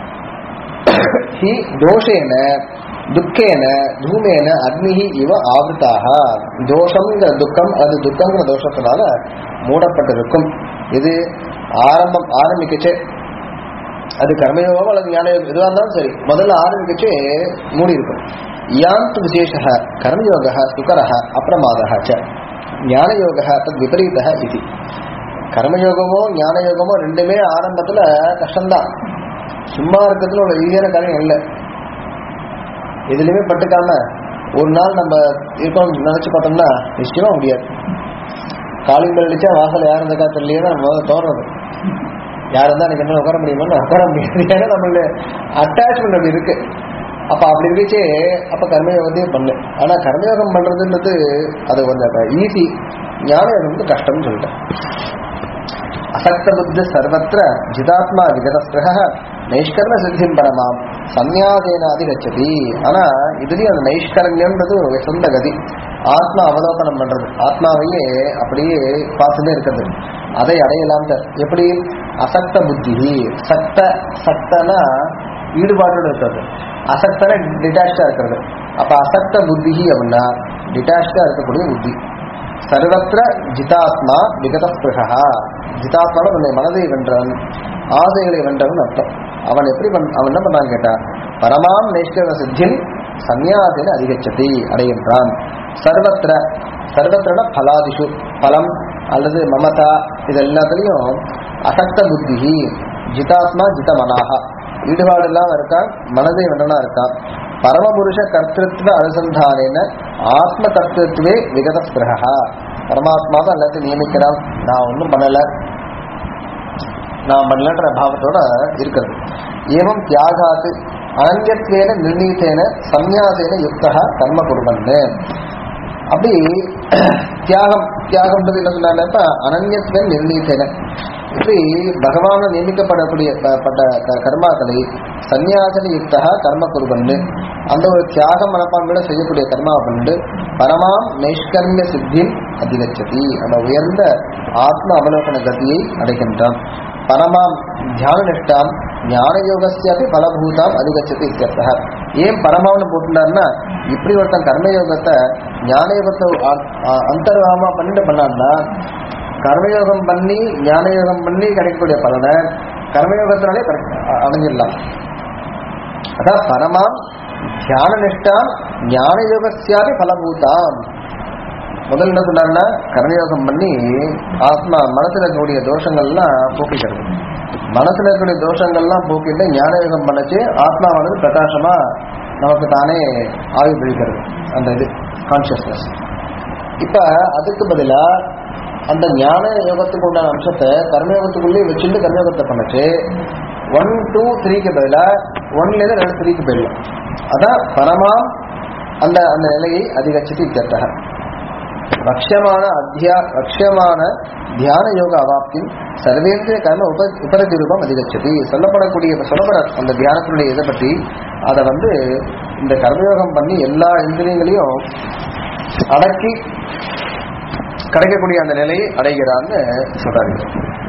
Speaker 1: ஹி தோஷேன துக்கேன தூமேன அக்னிஹி இவ ஆவృతాக தோஷம்ங்கிற துக்கம் அது துக்கங்கிற தோஷத்தினால மூடப்பட்டிருக்கும் இது ஆரம்பம் ஆரம்பிக்கச்சே அது கர்மயோகம் அல்லது ஞானயோகம் எதுவாக இருந்தாலும் சரி முதல்ல ஆரம்பிக்கச்சே மூடி இருக்கும் யாந்து விசேஷ கர்மயோக சுகர அப்பிரமாதः ச ஞானயோக தத் விபரீத இது கர்மயோகமோ ஞானயோகமோ ரெண்டுமே ஆரம்பத்துல கஷ்டம்தான் சும்மா இருக்கிறதுல ஒரு ஈஸியான காரியம் இல்லை எதுலையுமே பட்டுக்காம ஒரு நாள் நம்ம இருக்கோம்னு நினைச்சு பார்த்தோம்னா நிச்சயமா முடியாது காலிங் bell அடிச்சா வாசல் யார் இருந்தக்கா தெரியலையே தான் முதல்ல தோறது யார் இருந்தா எனக்கு என்ன உட்கார முடியுமா உட்கார முடியாது ஏன்னா நம்மளுடைய அட்டாச்மெண்ட் அப்படி இருக்கு அப்ப அப்படி இருந்துச்சே அப்ப கர்மயோகத்தையும் பண்ணு ஆனா கர்மயோகம் பண்றதுன்றது அது கொஞ்சம் ஈஸி ஞானம் வந்து கஷ்டம்னு சொல்லிட்டேன் அசக்த புத்தி சர்வத்திர ஜிதாத்மா விகதஸ்திரக நைஷ்கர்ம சித்திம் பரமாம் சந்நியாசேன அதிகச்சதி ஆனா இதுலயும் அந்த நைஷ்கரண்யம்ன்றது ஒரு சொந்த கதி ஆத்மா அவலோகனம் பண்றது ஆத்மாவையே அப்படியே பார்த்துட்டே இருக்கிறது அதை அடையலாம் எப்படி அசக்த புத்தி சக்த சக்தனா ஈடுபாட்டோட இருக்கிறது அசக்தன டிட்டாச்சா இருக்கிறது அப்ப அசக்த புத்தி அப்படின்னா டிட்டாச்சா இருக்கக்கூடிய புத்தி சர்வத்திர ஜிதாத்மா விகதஸ்பிருஷா ஜிதாத்மாவோட தன்னை மனதை வென்றவன் ஆசைகளை வென்றவன் அர்த்தம் அவன் எப்படி பண் அவன் என்ன பண்ணான்னு கேட்டா பரமாம் நைஷ்கர சித்தின் சந்நியாசின அதிகச்சதி அடைகின்றான் சர்வத்திர சர்வத்திரன பலாதிஷு பலம் அல்லது மமதா இது எல்லாத்துலயும் அசக்த புத்தி ஜிதாத்மா ஜிதமனாக ஈடுபாடு இல்லாம இருக்கான் மனதை வெண்ணனா இருக்கான் பரமபுருஷ கர்த்திருவ அனுசந்தானேன ஆத்ம கர்த்திருவே விகத ஸ்பிரகா பரமாத்மாவை எல்லாத்தையும் நியமிக்கிறான் நான் ஒன்றும் பண்ணல நான் பண்ணலன்ற பாவத்தோட இருக்கிறது ஏவம் தியாகாத்து அனன்யத்வேன நிர்ணீத்தேன சந்நியாசேன யுக்தா கர்ம குருவன்னு அப்படி தியாகம் தியாகம்ன்றது என்ன சொன்னாங்க அனன்யத்வேன் நிர்ணீத்தேன இப்படி பகவான நியமிக்கப்படக்கூடிய ப- பட்ட க- கர்மாக்களை சந்நியாசன யுக்தா கர்ம குருவன்னு அந்த ஒரு தியாக மனப்பான்மையோட செய்யக்கூடிய கர்மாவை பண்ணிட்டு பரமாம் நைஷ்கர்மிய சித்தியும் அதிகச்சதி அந்த உயர்ந்த ஆத்ம அவலோகன கதியை அடைகின்றான் பரமாம் தியான நிஷ்டாம் ஞான யோகஸ்யாபி பலபூதாம் அதிகச்சது இத்தியர்த்தः ஏன் பரமாவனு போட்டுட்டாருன்னா இப்படி ஒருத்தன் கர்மயோகத்தை ஞான யோகத்தை அ- அ- அந்தர்வாகமா பண்ணிட்டு பண்ணான்னா கர்மயோகம் பண்ணி ஞான யோகம் பண்ணி கிடைக்கக்கூடிய பலனை கர்மயோகத்தினாலே கிடை- அ- அடைஞ்சிடலாம் அதான் பரமாம் தியான நிஷ்டாம் ஞான யோகஸ்யாபி பலபூதாம் முதல்ல என்ன சொன்னாருன்னா கர்மயோகம் பண்ணி ஆத்மா மனசுல இருக்கக்கூடிய தோஷங்கள்லாம் போக்கிக்கிறது மனசுல இருக்கக்கூடிய தோஷங்கள்லாம் போக்கிட்டு ஞான யோகம் பண்ணச்சு ஆத்மாவானது பிரகாசமா நமக்கு தானே ஆய்வு பிடிக்கிறது அந்த இது கான்சியஸ்னஸ் இப்ப அதுக்கு பதிலா அந்த ஞான யோகத்துக்கு உண்டான அம்சத்தை கர்மயோகத்துக்குள்ளேயே வச்சுட்டு கர்மயோகத்தை பண்ணச்சு ஒன் டூ த்ரீக்கு பதிலா ஒன்ல இருந்து ரெண்டு த்ரீக்கு போயிடலாம் அதான் பரமாம் அந்த அந்த நிலையை அதிகச்சித்து இத்தர்த்தக வக்ஷமான அத்தியா வக்ஷமான தியான யோக அவாப்தின் சர்வேந்திரிய கர்ம உப உபரதி ரூபம் அதிகச்சதி சொல்லப்படக்கூடிய சொல்லப்பட அந்த தியானத்தினுடைய இதை பற்றி அதை வந்து இந்த கர்மயோகம் பண்ணி எல்லா இந்திரியங்களையும் அடக்கி கிடைக்கக்கூடிய அந்த நிலையை அடைகிறான்னு சொல்றாரு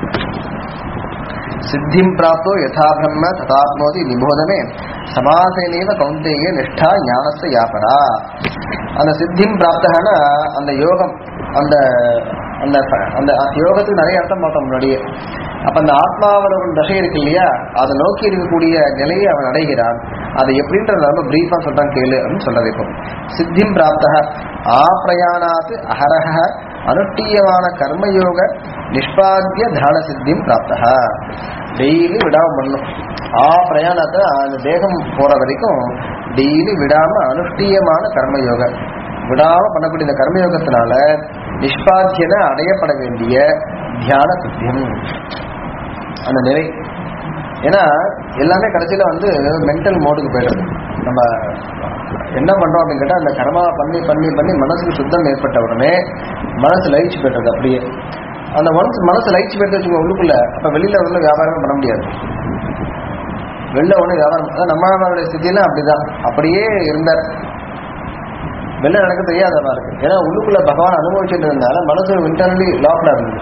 Speaker 1: சித்திம் பிராப்தோ யதா பிரம்ம ததாப்னோதி நிபோதமே சமாசேனேவ கௌந்தேய நிஷ்டா ஞானஸ்ய யாபரா அந்த சித்திம் பிராப்தகனா அந்த யோகம் அந்த அந்த அந்த யோகத்துக்கு நிறைய அர்த்தம் பார்த்தோம் முன்னாடியே அப்ப அந்த ஆத்மாவலோட தசை இருக்கு இல்லையா அதை நோக்கி இருக்கக்கூடிய நிலையை அவன் அடைகிறான் அது எப்படின்றத ரொம்ப பிரீஃபா சொல்றான் கேளு அப்படின்னு சொல்றது இப்போ சித்திம் பிராப்தக ஆப்ரயாணாத் அஹரஹ அனுஷ்டீயமான கர்மயோக நிஷ்பாத்திய தான சித்திம் பிராப்தக டெய்லி விடாம பண்ணும் ஆ பிரயாணத்தை அந்த தேகம் போற வரைக்கும் டெய்லி விடாம அனுஷ்டீயமான கர்மயோக விடாம பண்ணக்கூடிய இந்த கர்மயோகத்தினால நிஷ்பாத்தியன அடையப்பட வேண்டிய தியான சித்தியம் அந்த நிலை ஏன்னா எல்லாமே கடைசியில வந்து மென்டல் மோடுக்கு போயிடுது நம்ம என்ன பண்றோம் அப்படின்னு கேட்டா அந்த கர்மா பண்ணி பண்ணி பண்ணி மனசுக்கு சுத்தம் ஏற்பட்ட உடனே மனசு லயிச்சு போயிடுறது அப்படியே அந்த மனசு மனசு லயிச்சு போயிட்டு வச்சுக்கோங்க உள்ளுக்குள்ள அப்ப வெளியில வந்து வியாபாரமே பண்ண முடியாது வெளில ஒண்ணு வியாபாரம் அதான் நம்மளுடைய ஸ்திதியெல்லாம் அப்படிதான் அப்படியே இருந்தார் வெளில நடக்க தெரியாதவா இருக்கு ஏன்னா உள்ளுக்குள்ள பகவான் அனுபவிச்சுட்டு இருந்தால மனசு இன்டர்னலி லாக்டா இருந்தது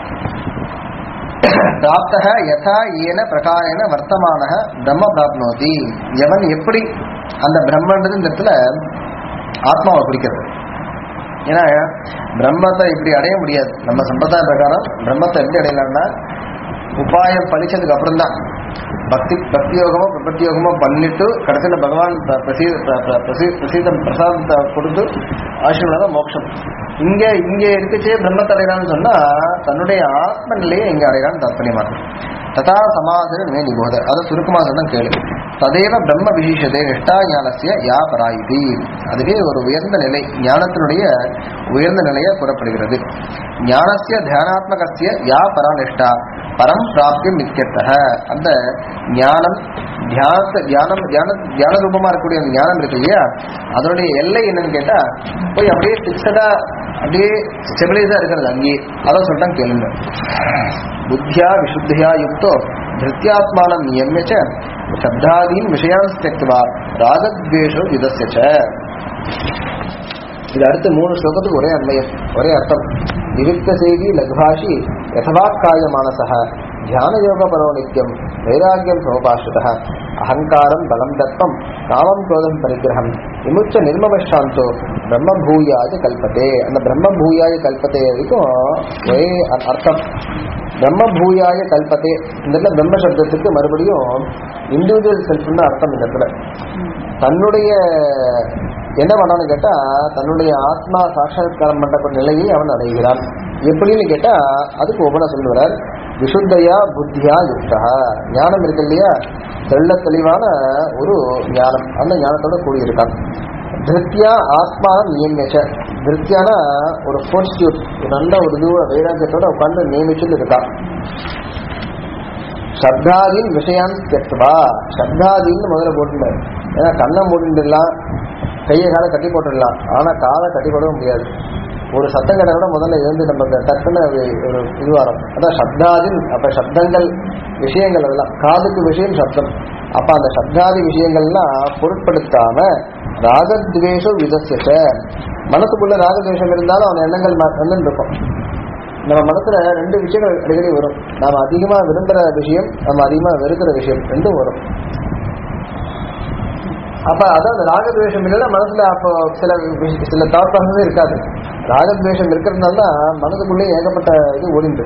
Speaker 1: பிராப்தக யதா ஏன பிரகாரேன வர்த்தமான பிரம்ம பிராப்னோதி எவன் எப்படி அந்த பிரம்மன்றது இந்த இடத்துல ஆத்மாவை குறிக்கிறது ஏன்னா பிரம்மத்தை இப்படி அடைய முடியாது நம்ம சம்பிரதாய பிரகாரம் பிரம்மத்தை எப்படி அடையலாம்னா உபாயம் பழிச்சதுக்கு அப்புறம் தான் பக்தி பக்தி யோகமோ பிரபத்தி யோகமோ பண்ணிட்டு கடைசியில பகவான் ப- பிரசீ- ப- ப- பிரசீ- பிரசீதம் பிரசாதத்தை கொடுத்து ஆசீர்வாதம் மோட்சம் இங்க இங்க இருக்கச்சே பிரம்மத்தை அடையலாம்னு சொன்னா தன்னுடைய ஆத்ம நிலையை இங்க அடையலாம்னு தாற்பயமா இருக்கு ததா சமாசன மே நிபோத அதை சுருக்கமா சொன்னா கேளு ததேவ பிரம்ம விசேஷதே நிஷ்டா ஞானசிய யா பராயுதி அதுவே ஒரு உயர்ந்த நிலை ஞானத்தினுடைய உயர்ந்த நிலையா கூறப்படுகிறது ஞானசிய தியானாத்மகசிய யா பராநிஷ்டா பரம் பிராப்தியம் மித்தியர்த்தக அந்த ஞானம் தியானத்தை தியானம் தியான தியான ரூபமா இருக்கக்கூடிய அந்த ஞானம் இருக்கு இல்லையா அதனுடைய எல்லை என்னன்னு கேட்டா போய் அப்படியே பிக்சடா அப்படியே ஸ்டெபிலைஸா இருக்கிறது அங்கேயே அதான் சொல்லிட்டாங்க கேளுங்க புத்தியா விசுத்தியா யுக்தோ திருத்தியாத்மானம் நியமிய ச சப்தாதீன் விஷயான் தியக்துவா ராகத்வேஷோ யுதஸ்ய ச இது அடுத்த மூணு ஸ்லோகத்துக்கு ஒரே அன்மயம் ஒரே அர்த்தம் நிவித்த செய்தி லகுபாஷி யதவாக்காய மானசः தியான யோக பரோ நித்யம் வைராகியம் சமபாஷிதः அகங்காரம் பலம் தர்ப்பம் காமம் குரோதம் பரிகிரகம் விமுச்ச நிர்மமசாந்தோ பிரம்ம பூயாய கல்பத்தே அந்த பிரம்ம பூயாய கல்பத்தே வரைக்கும் ஒரே அர்- அர்த்தம் பிரம்ம பூயாய கல்பத்தே இந்த இடத்துல பிரம்ம சப்தத்துக்கு மறுபடியும் இண்டிவிஜுவல் செல்ஃப்னு அர்த்தம் இந்த இடத்துல தன்னுடைய என்ன பண்ணான்னு கேட்டா தன்னுடைய ஆத்மா சாட்சாத்காரம் பண்ணக்கூடிய நிலையை அவன் அடைகிறான் எப்படின்னு கேட்டா அதுக்கு ஒவ்வொரு சொல்லுவார் விசுத்தையா புத்தியா யுக்தா ஞானம் இருக்கு இல்லையா தெள்ள தெளிவான ஒரு ஞானம் அந்த ஞானத்தோட கூடியிருக்கான் திருத்தியா ஆத்மா நியமிச்ச திருத்தியான ஒரு ஃபோர்ஸ்டியூட் நல்ல ஒரு இது வைராக்கியத்தோட உட்காந்து நியமிச்சுட்டு இருக்கான் சப்தாதீன் விஷயான் தெத்துவா சப்தாதீன்னு முதல்ல போட்டுட்டார் ஏன்னா கண்ணை மூடிடலாம் கையை காலை கட்டி போட்டுடலாம் ஆனா காலை கட்டி போடவே முடியாது ஒரு சத்தம் கடை கூட முதல்ல எழுந்து நம்ம இந்த டக்குன்னு அது ஒரு இது வரும் அதான் சப்தாதின் அப்ப சப்தங்கள் விஷயங்கள் அதெல்லாம் காதுக்கு விஷயம் சப்தம் அப்ப அந்த சப்தாதி விஷயங்கள்லாம் பொருட்படுத்தாம ராகத்வேஷம் விதசிச்ச மனசுக்குள்ள ராகத்வேஷம் இருந்தாலும் அவன் எண்ணங்கள் மா- எண்ணம் இருக்கும் நம்ம மனசுல ரெண்டு விஷயங்கள் அடிக்கடி வரும் நாம அதிகமா விரும்புற விஷயம் நம்ம அதிகமா வெறுக்கிற விஷயம் ரெண்டும் வரும் அப்ப அதான் அந்த ராகத்வேஷம் இல்லைன்னா மனசுல அப்போ சில விஷ- சில தாட் ப்ராசஸே இருக்காது ராகத்வேஷம் இருக்கிறதுனால தான் மனதுக்குள்ளே ஏகப்பட்ட இது ஓடிண்டு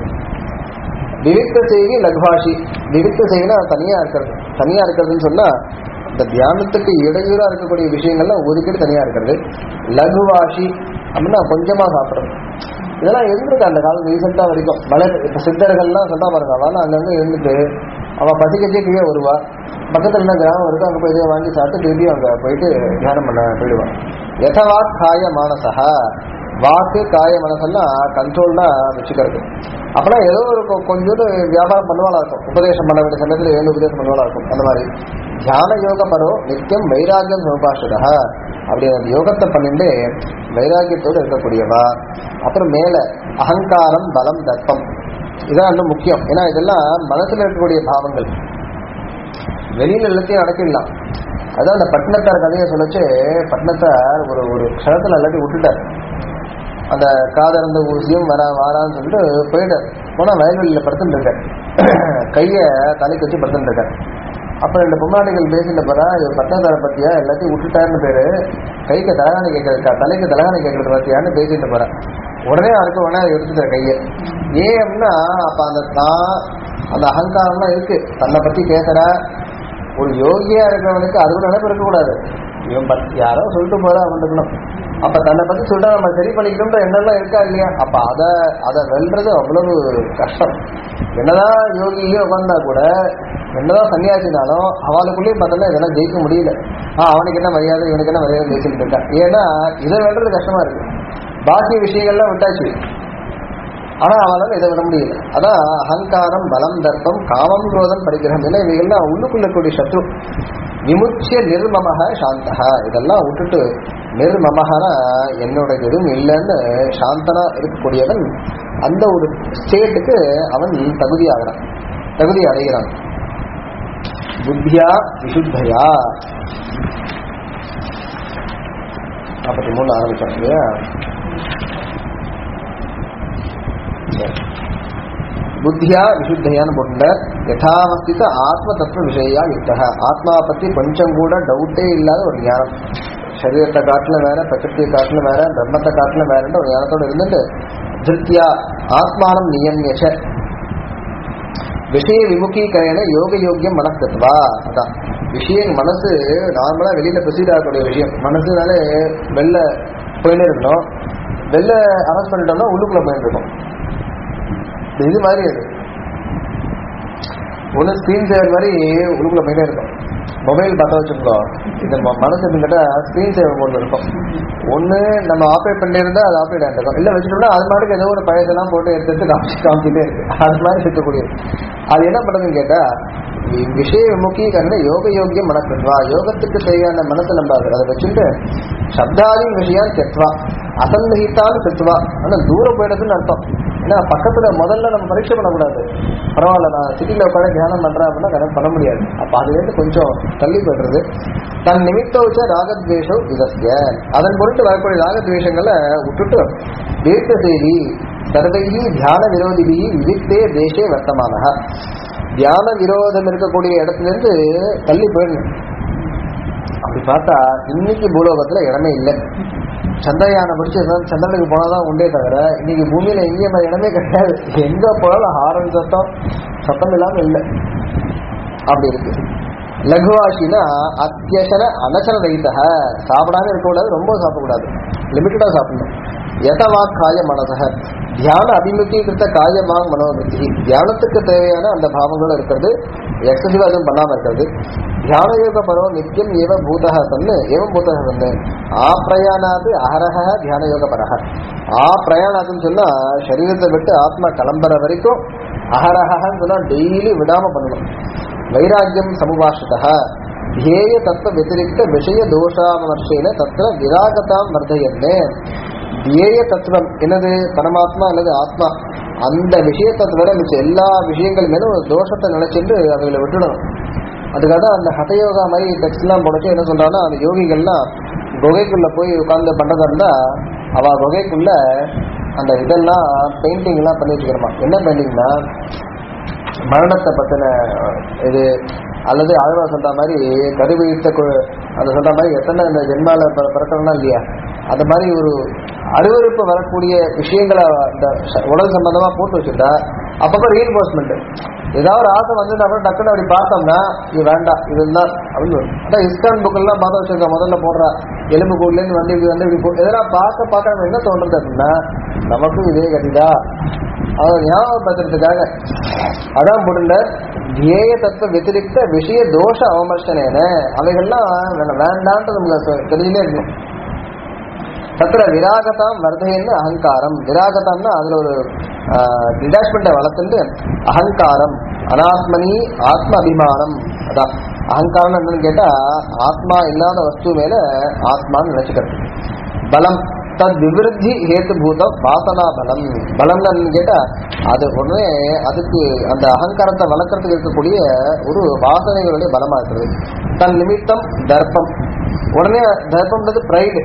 Speaker 1: விவிக்த செய்தி லக்வாஷி விவிக்த செய்தினா தனியா இருக்கிறது தனியா இருக்கிறதுன்னு சொன்னா இந்த தியானத்துக்கு இடையூறா இருக்கக்கூடிய விஷயங்கள்லாம் ஒதுக்கிட்டு தனியா இருக்கிறது லகுவாஷி அப்படின்னா கொஞ்சமா சாப்பிடுறது இதெல்லாம் இருந்திருக்கு அந்த காலம் ரீசெண்டா வரைக்கும் மலை இப்ப சித்தர்கள்லாம் சொல்றா பாருங்க அவெல்லாம் அங்கங்க இருந்துட்டு அவ பசிக்கச்சே கீழே வருவா பக்கத்துல என்ன கிராமம் இருக்கு அங்க போய் இதை வாங்கி சாப்பிட்டு திருப்பி அங்க போயிட்டு தியானம் பண்ண போயிடுவான் யதவா காய மானசா வாக்கு காய மனசெல்லாம் கண்ட்ரோல்னா வச்சுக்கிறது அப்பனா ஏதோ ஒரு கொ- கொஞ்சோண்டு வியாபாரம் பண்ணுவாளா இருக்கும் உபதேசம் பண்ண வேண்டிய சமயத்துல ஏழு உபதேசம் பண்ணுவாளா இருக்கும் அந்த மாதிரி தியான யோக பரோ நித்தியம் வைராகியம் சமுபாஷதா அப்படி அந்த யோகத்தை பண்ணிட்டு வைராகியத்தோடு இருக்கக்கூடியவா அப்புறம் மேல அகங்காரம் பலம் தர்ப்பம் இதான் இன்னும் முக்கியம் ஏன்னா இதெல்லாம் மனசுல இருக்கக்கூடிய பாவங்கள் வெளியில எல்லாத்தையும் அடக்கிடலாம் அதான் அந்த பட்டினத்தார் கதையை சொல்லச்சு பட்டினத்தார் ஒரு ஒரு க்ஷணத்துல எல்லாத்தையும் விட்டுட்டார் அந்த காதறந்த ஊசியும் வர வாரான்னு சொல்லிட்டு போயிட்டார் போனா வயல்வெளியில படுத்துட்டு இருக்கார் கைய தலைக்கு வச்சு படுத்துட்டு இருக்கார் அப்ப ரெண்டு பொம்மாடிகள் பேசிட்டு போறா இவர் பட்டினத்தாரை பத்தியா எல்லாத்தையும் விட்டுட்டாருன்னு பேரு கைக்கு தலகாணி கேட்கறதுக்கா தலைக்கு தலகாணி கேட்கறது பத்தியான்னு பேசிட்டு போறா உடனே அதுக்கு உடனே எடுத்துட்டார் கையை ஏன் அப்படின்னா அப்ப அந்த தான் அந்த அகங்காரம்லாம் இருக்கு தன்னை பத்தி பேசுறா ஒரு யோகியா இருக்கிறவனுக்கு அது கூட நினைப்பு இருக்கக்கூடாது இவன் பத்தி யாரோ சொல்லிட்டு போறா அவனுக்கணும் அப்ப தன்னை பத்தி சொல்லிட்டா நம்ம சரி பண்ணிக்கணும்ன்ற எண்ணம்லாம் இருக்கா இல்லையா அப்ப அத அதை வெல்றது அவ்வளவு கஷ்டம் என்னதான் யோகியே உட்கார்ந்தா கூட என்னதான் சன்னியாசினாலும் அவளுக்குள்ளேயும் பார்த்தோம்னா இதெல்லாம் ஜெயிக்க முடியல ஆ அவனுக்கு என்ன மரியாதை இவனுக்கு என்ன மரியாதை ஜெயிச்சுட்டு இருக்கா ஏன்னா இதை வெல்றது கஷ்டமா இருக்கு பாக்கி விஷயங்கள்லாம் விட்டாச்சு ஆனா அவனால இதை விட முடியல அதான் அகங்காரம் பலம் தர்ப்பம் காமம் குரோதம் படிக்கிறோம் ஏன்னா இவைகள்லாம் உள்ளுக்குள்ள இருக்கக்கூடிய சத்ரு விமுச்சிய நிர்மமக சாந்தகா இதெல்லாம் விட்டுட்டு நிர்மமகனா என்னோட எதுவும் இல்லைன்னு சாந்தனா இருக்கக்கூடியவன் அந்த ஒரு ஸ்டேட்டுக்கு அவன் தகுதி ஆகிறான் தகுதி அடைகிறான் புத்தியா விசுத்தையா நாற்பத்தி மூணு ஆரம்பிச்சோம் இல்லையா புத்தியா விசுத்தையான்னு போட்டுட்டார் யதாவஸ்தித ஆத்ம தத்துவ விஷயா யுக்தா ஆத்மாவை பத்தி கொஞ்சம் கூட டவுட்டே இல்லாத ஒரு ஞானம் சரீரத்தை காட்டுல வேற பிரகிருத்தியை காட்டுல வேற பிரம்மத்தை காட்டுல வேறன்ற ஒரு ஞானத்தோட இருந்துட்டு திருப்தியா ஆத்மானம் நியமியச்ச விஷய விமுகீகரண யோக யோக்கியம் மனஸ்தத்வா அதான் விஷயம் மனசு நார்மலா வெளியில ப்ரொசீட் ஆகக்கூடிய விஷயம் மனசுனாலே வெளில போயிட்டே இருக்கணும் வெளில அரெஸ்ட் பண்ணிட்டோம்னா உள்ளுக்குள்ள போயிட்டு இருக்கும் இது மாதிரி அது ஒன்று ஸ்க்ரீன் சேவர் மாதிரி உள்ளுக்குள்ள போயிட்டே இருக்கும் மொபைல் பார்த்தா வச்சுக்கோ இந்த ம- மனசு எப்படின்னு ஸ்க்ரீன் சேவர் போட்டு இருக்கும் ஒன்று நம்ம ஆப்ரேட் பண்ணி இருந்தா அது ஆப்ரேட் ஆகிட்டு இருக்கும் இல்லை வச்சுட்டோம்னா அது மாட்டுக்கு ஏதோ ஒரு பழசெல்லாம் போட்டு எடுத்து எடுத்து காமிச்சு காமிச்சிட்டே இருக்கு அது மாதிரி இருக்கக்கூடியது அது என்ன பண்ணுதுன்னு கேட்டா வி- விஷய விமுகீகரண யோக யோகியம் மனசத்வா யோகத்துக்கு தேவையான மனசை நம்ம அதை அதை வச்சுட்டு சப்தாதி விஷயம் தெத்வா அசந்தகித்தான் தெத்வா ஆனா தூரம் போயிடுதுன்னு அர்த்தம் ஏன்னா பக்கத்துல முதல்ல நம்ம பரீட்சை பண்ணக்கூடாது பரவாயில்ல நான் சிட்டில உட்காந்து தியானம் பண்றேன் அப்படின்னா கரெக்ட் பண்ண முடியாது அப்ப அதுல இருந்து கொஞ்சம் தள்ளி போயிடுறது தன் நிமித்த வச்ச ராகத்வேஷம் இதஸ்ய அதன் பொருட்டு வரக்கூடிய ராகத்வேஷங்களை விட்டுட்டு தீர்க்க செய்தி சர்வைகி தியான விரோதிகி விவிக்தே தேசே வர்த்தமானக தியான விரோதம் இருக்கக்கூடிய இடத்துல இருந்து தள்ளி போயிடணும் அப்படி பார்த்தா இன்னைக்கு பூலோகத்துல இடமே இல்லை சந்திரயானம் முடிச்சு ஏதாவது சந்திரனுக்கு போனாதான் உண்டே தவிர இன்னைக்கு பூமியில எங்கேயும் மாதிரி இடமே கிடையாது எங்க போனாலும் ஹாரன் சத்தம் சத்தம் இல்லாம இல்லை அப்படி இருக்கு லகுவாசினா அத்தியசன அனசன ரகித சாப்பிடாம இருக்கக்கூடாது ரொம்ப சாப்பிடக்கூடாது லிமிட்டடா சாப்பிடணும் யதவாக்காய மனசக தியான அபிமுகீகிருத்த காயமாக மனோபுத்தி தியானத்துக்கு தேவையான அந்த பாவங்கள் இருக்கிறது எக்ஸசிவா எதுவும் பண்ணாம இருக்கிறது தியான யோக பரவ நித்தியம் ஏவ பூதக தன்னு ஏவம் பூதக தன்னு ஆ பிரயாணாது அஹரஹ தியான யோக பரக ஆ பிரயாணாதுன்னு சொன்னா சரீரத்தை விட்டு ஆத்மா கிளம்புற வரைக்கும் அஹரஹன்னு சொன்னா டெய்லி விடாம பண்ணணும் வைராக்கியம் சமுபாஷிதா ध्येय तत्व व्यतिरिक्त விஷய தோஷாமர்ஷேன தத்திர விராகதாம் வர்தயன்னே தியேய தத்துவம் என்னது பரமாத்மா அல்லது ஆத்மா அந்த விஷயத்தை தவிர மிச்ச எல்லா விஷயங்கள் மேலும் ஒரு தோஷத்தை நினைச்சிட்டு அவைகளை விட்டுடணும் அதுக்காக தான் அந்த ஹதயோகா மாதிரி டெக்ஸ்ட்லாம் போனச்சு என்ன சொல்றாங்கன்னா அந்த யோகிகள்லாம் குகைக்குள்ள போய் உட்கார்ந்து பண்றதா இருந்தா அவ குகைக்குள்ள அந்த இதெல்லாம் பெயிண்டிங் எல்லாம் பண்ணி வச்சுக்கிறோமா என்ன பெயிண்டிங்னா மரணத்தை பத்தின இது அல்லது ஆழ்வா சொல்ற மாதிரி கருவித்த அந்த சொல்ற மாதிரி எத்தனை இந்த ஜென்மால பிற- பிறக்கணும்னா இல்லையா அந்த மாதிரி ஒரு அருவருப்பு வரக்கூடிய விஷயங்களை இந்த ச- உடல் சம்பந்தமா போட்டு வச்சுட்டா அப்பப்ப ரீஎன்போர்ஸ்மெண்ட் ஏதாவது ஒரு ஆசை வந்து அப்புறம் டக்குன்னு அப்படி பார்த்தோம்னா இது வேண்டாம் இதுதான் அப்படின்னு வரும். அதான் இஸ்கான் புக்கெல்லாம் பார்த்து வச்சிருக்க முதல்ல போடுறா எலும்பு கூடலேருந்து வந்து இப்படி வந்து இப்படி போ இதெல்லாம் பார்க்க பார்க்க நமக்கு என்ன தோன்றது அப்படின்னா நமக்கும் இதே கதிதா அவர் ஞாபகப்படுத்துறதுக்காக அதான் போட்டுல தியேய தத்துவ வத்திரிக்த விஷய தோஷ அவமர்சனேன அவைகள்லாம் வேணாம், வேண்டான்றது நமக்கு தெரிஞ்சுனே இருக்கணும் தத்திர விராகதாம் வர்தேன்னு அகங்காரம் விராகதாம்னா அதுல ஒரு டிடாச்மெண்ட்டை வளர்த்துட்டு அகங்காரம் அனாத்மனி ஆத்ம அபிமானம் அதான் அகங்காரம் என்னன்னு கேட்டா ஆத்மா இல்லாத வஸ்து மேல ஆத்மான்னு நினைச்சுக்கிறது பலம் தத் விவிருத்தி ஹேத்துபூத வாசனா பலம் பலம்னு என்னன்னு கேட்டா அது உடனே அதுக்கு அந்த அகங்காரத்தை வளர்க்கறதுக்கு இருக்கக்கூடிய ஒரு வாசனைகளுடைய பலமா இருக்கிறது தன் நிமித்தம் தர்ப்பம் உடனே தர்ப்பம்ன்றது பிரைடு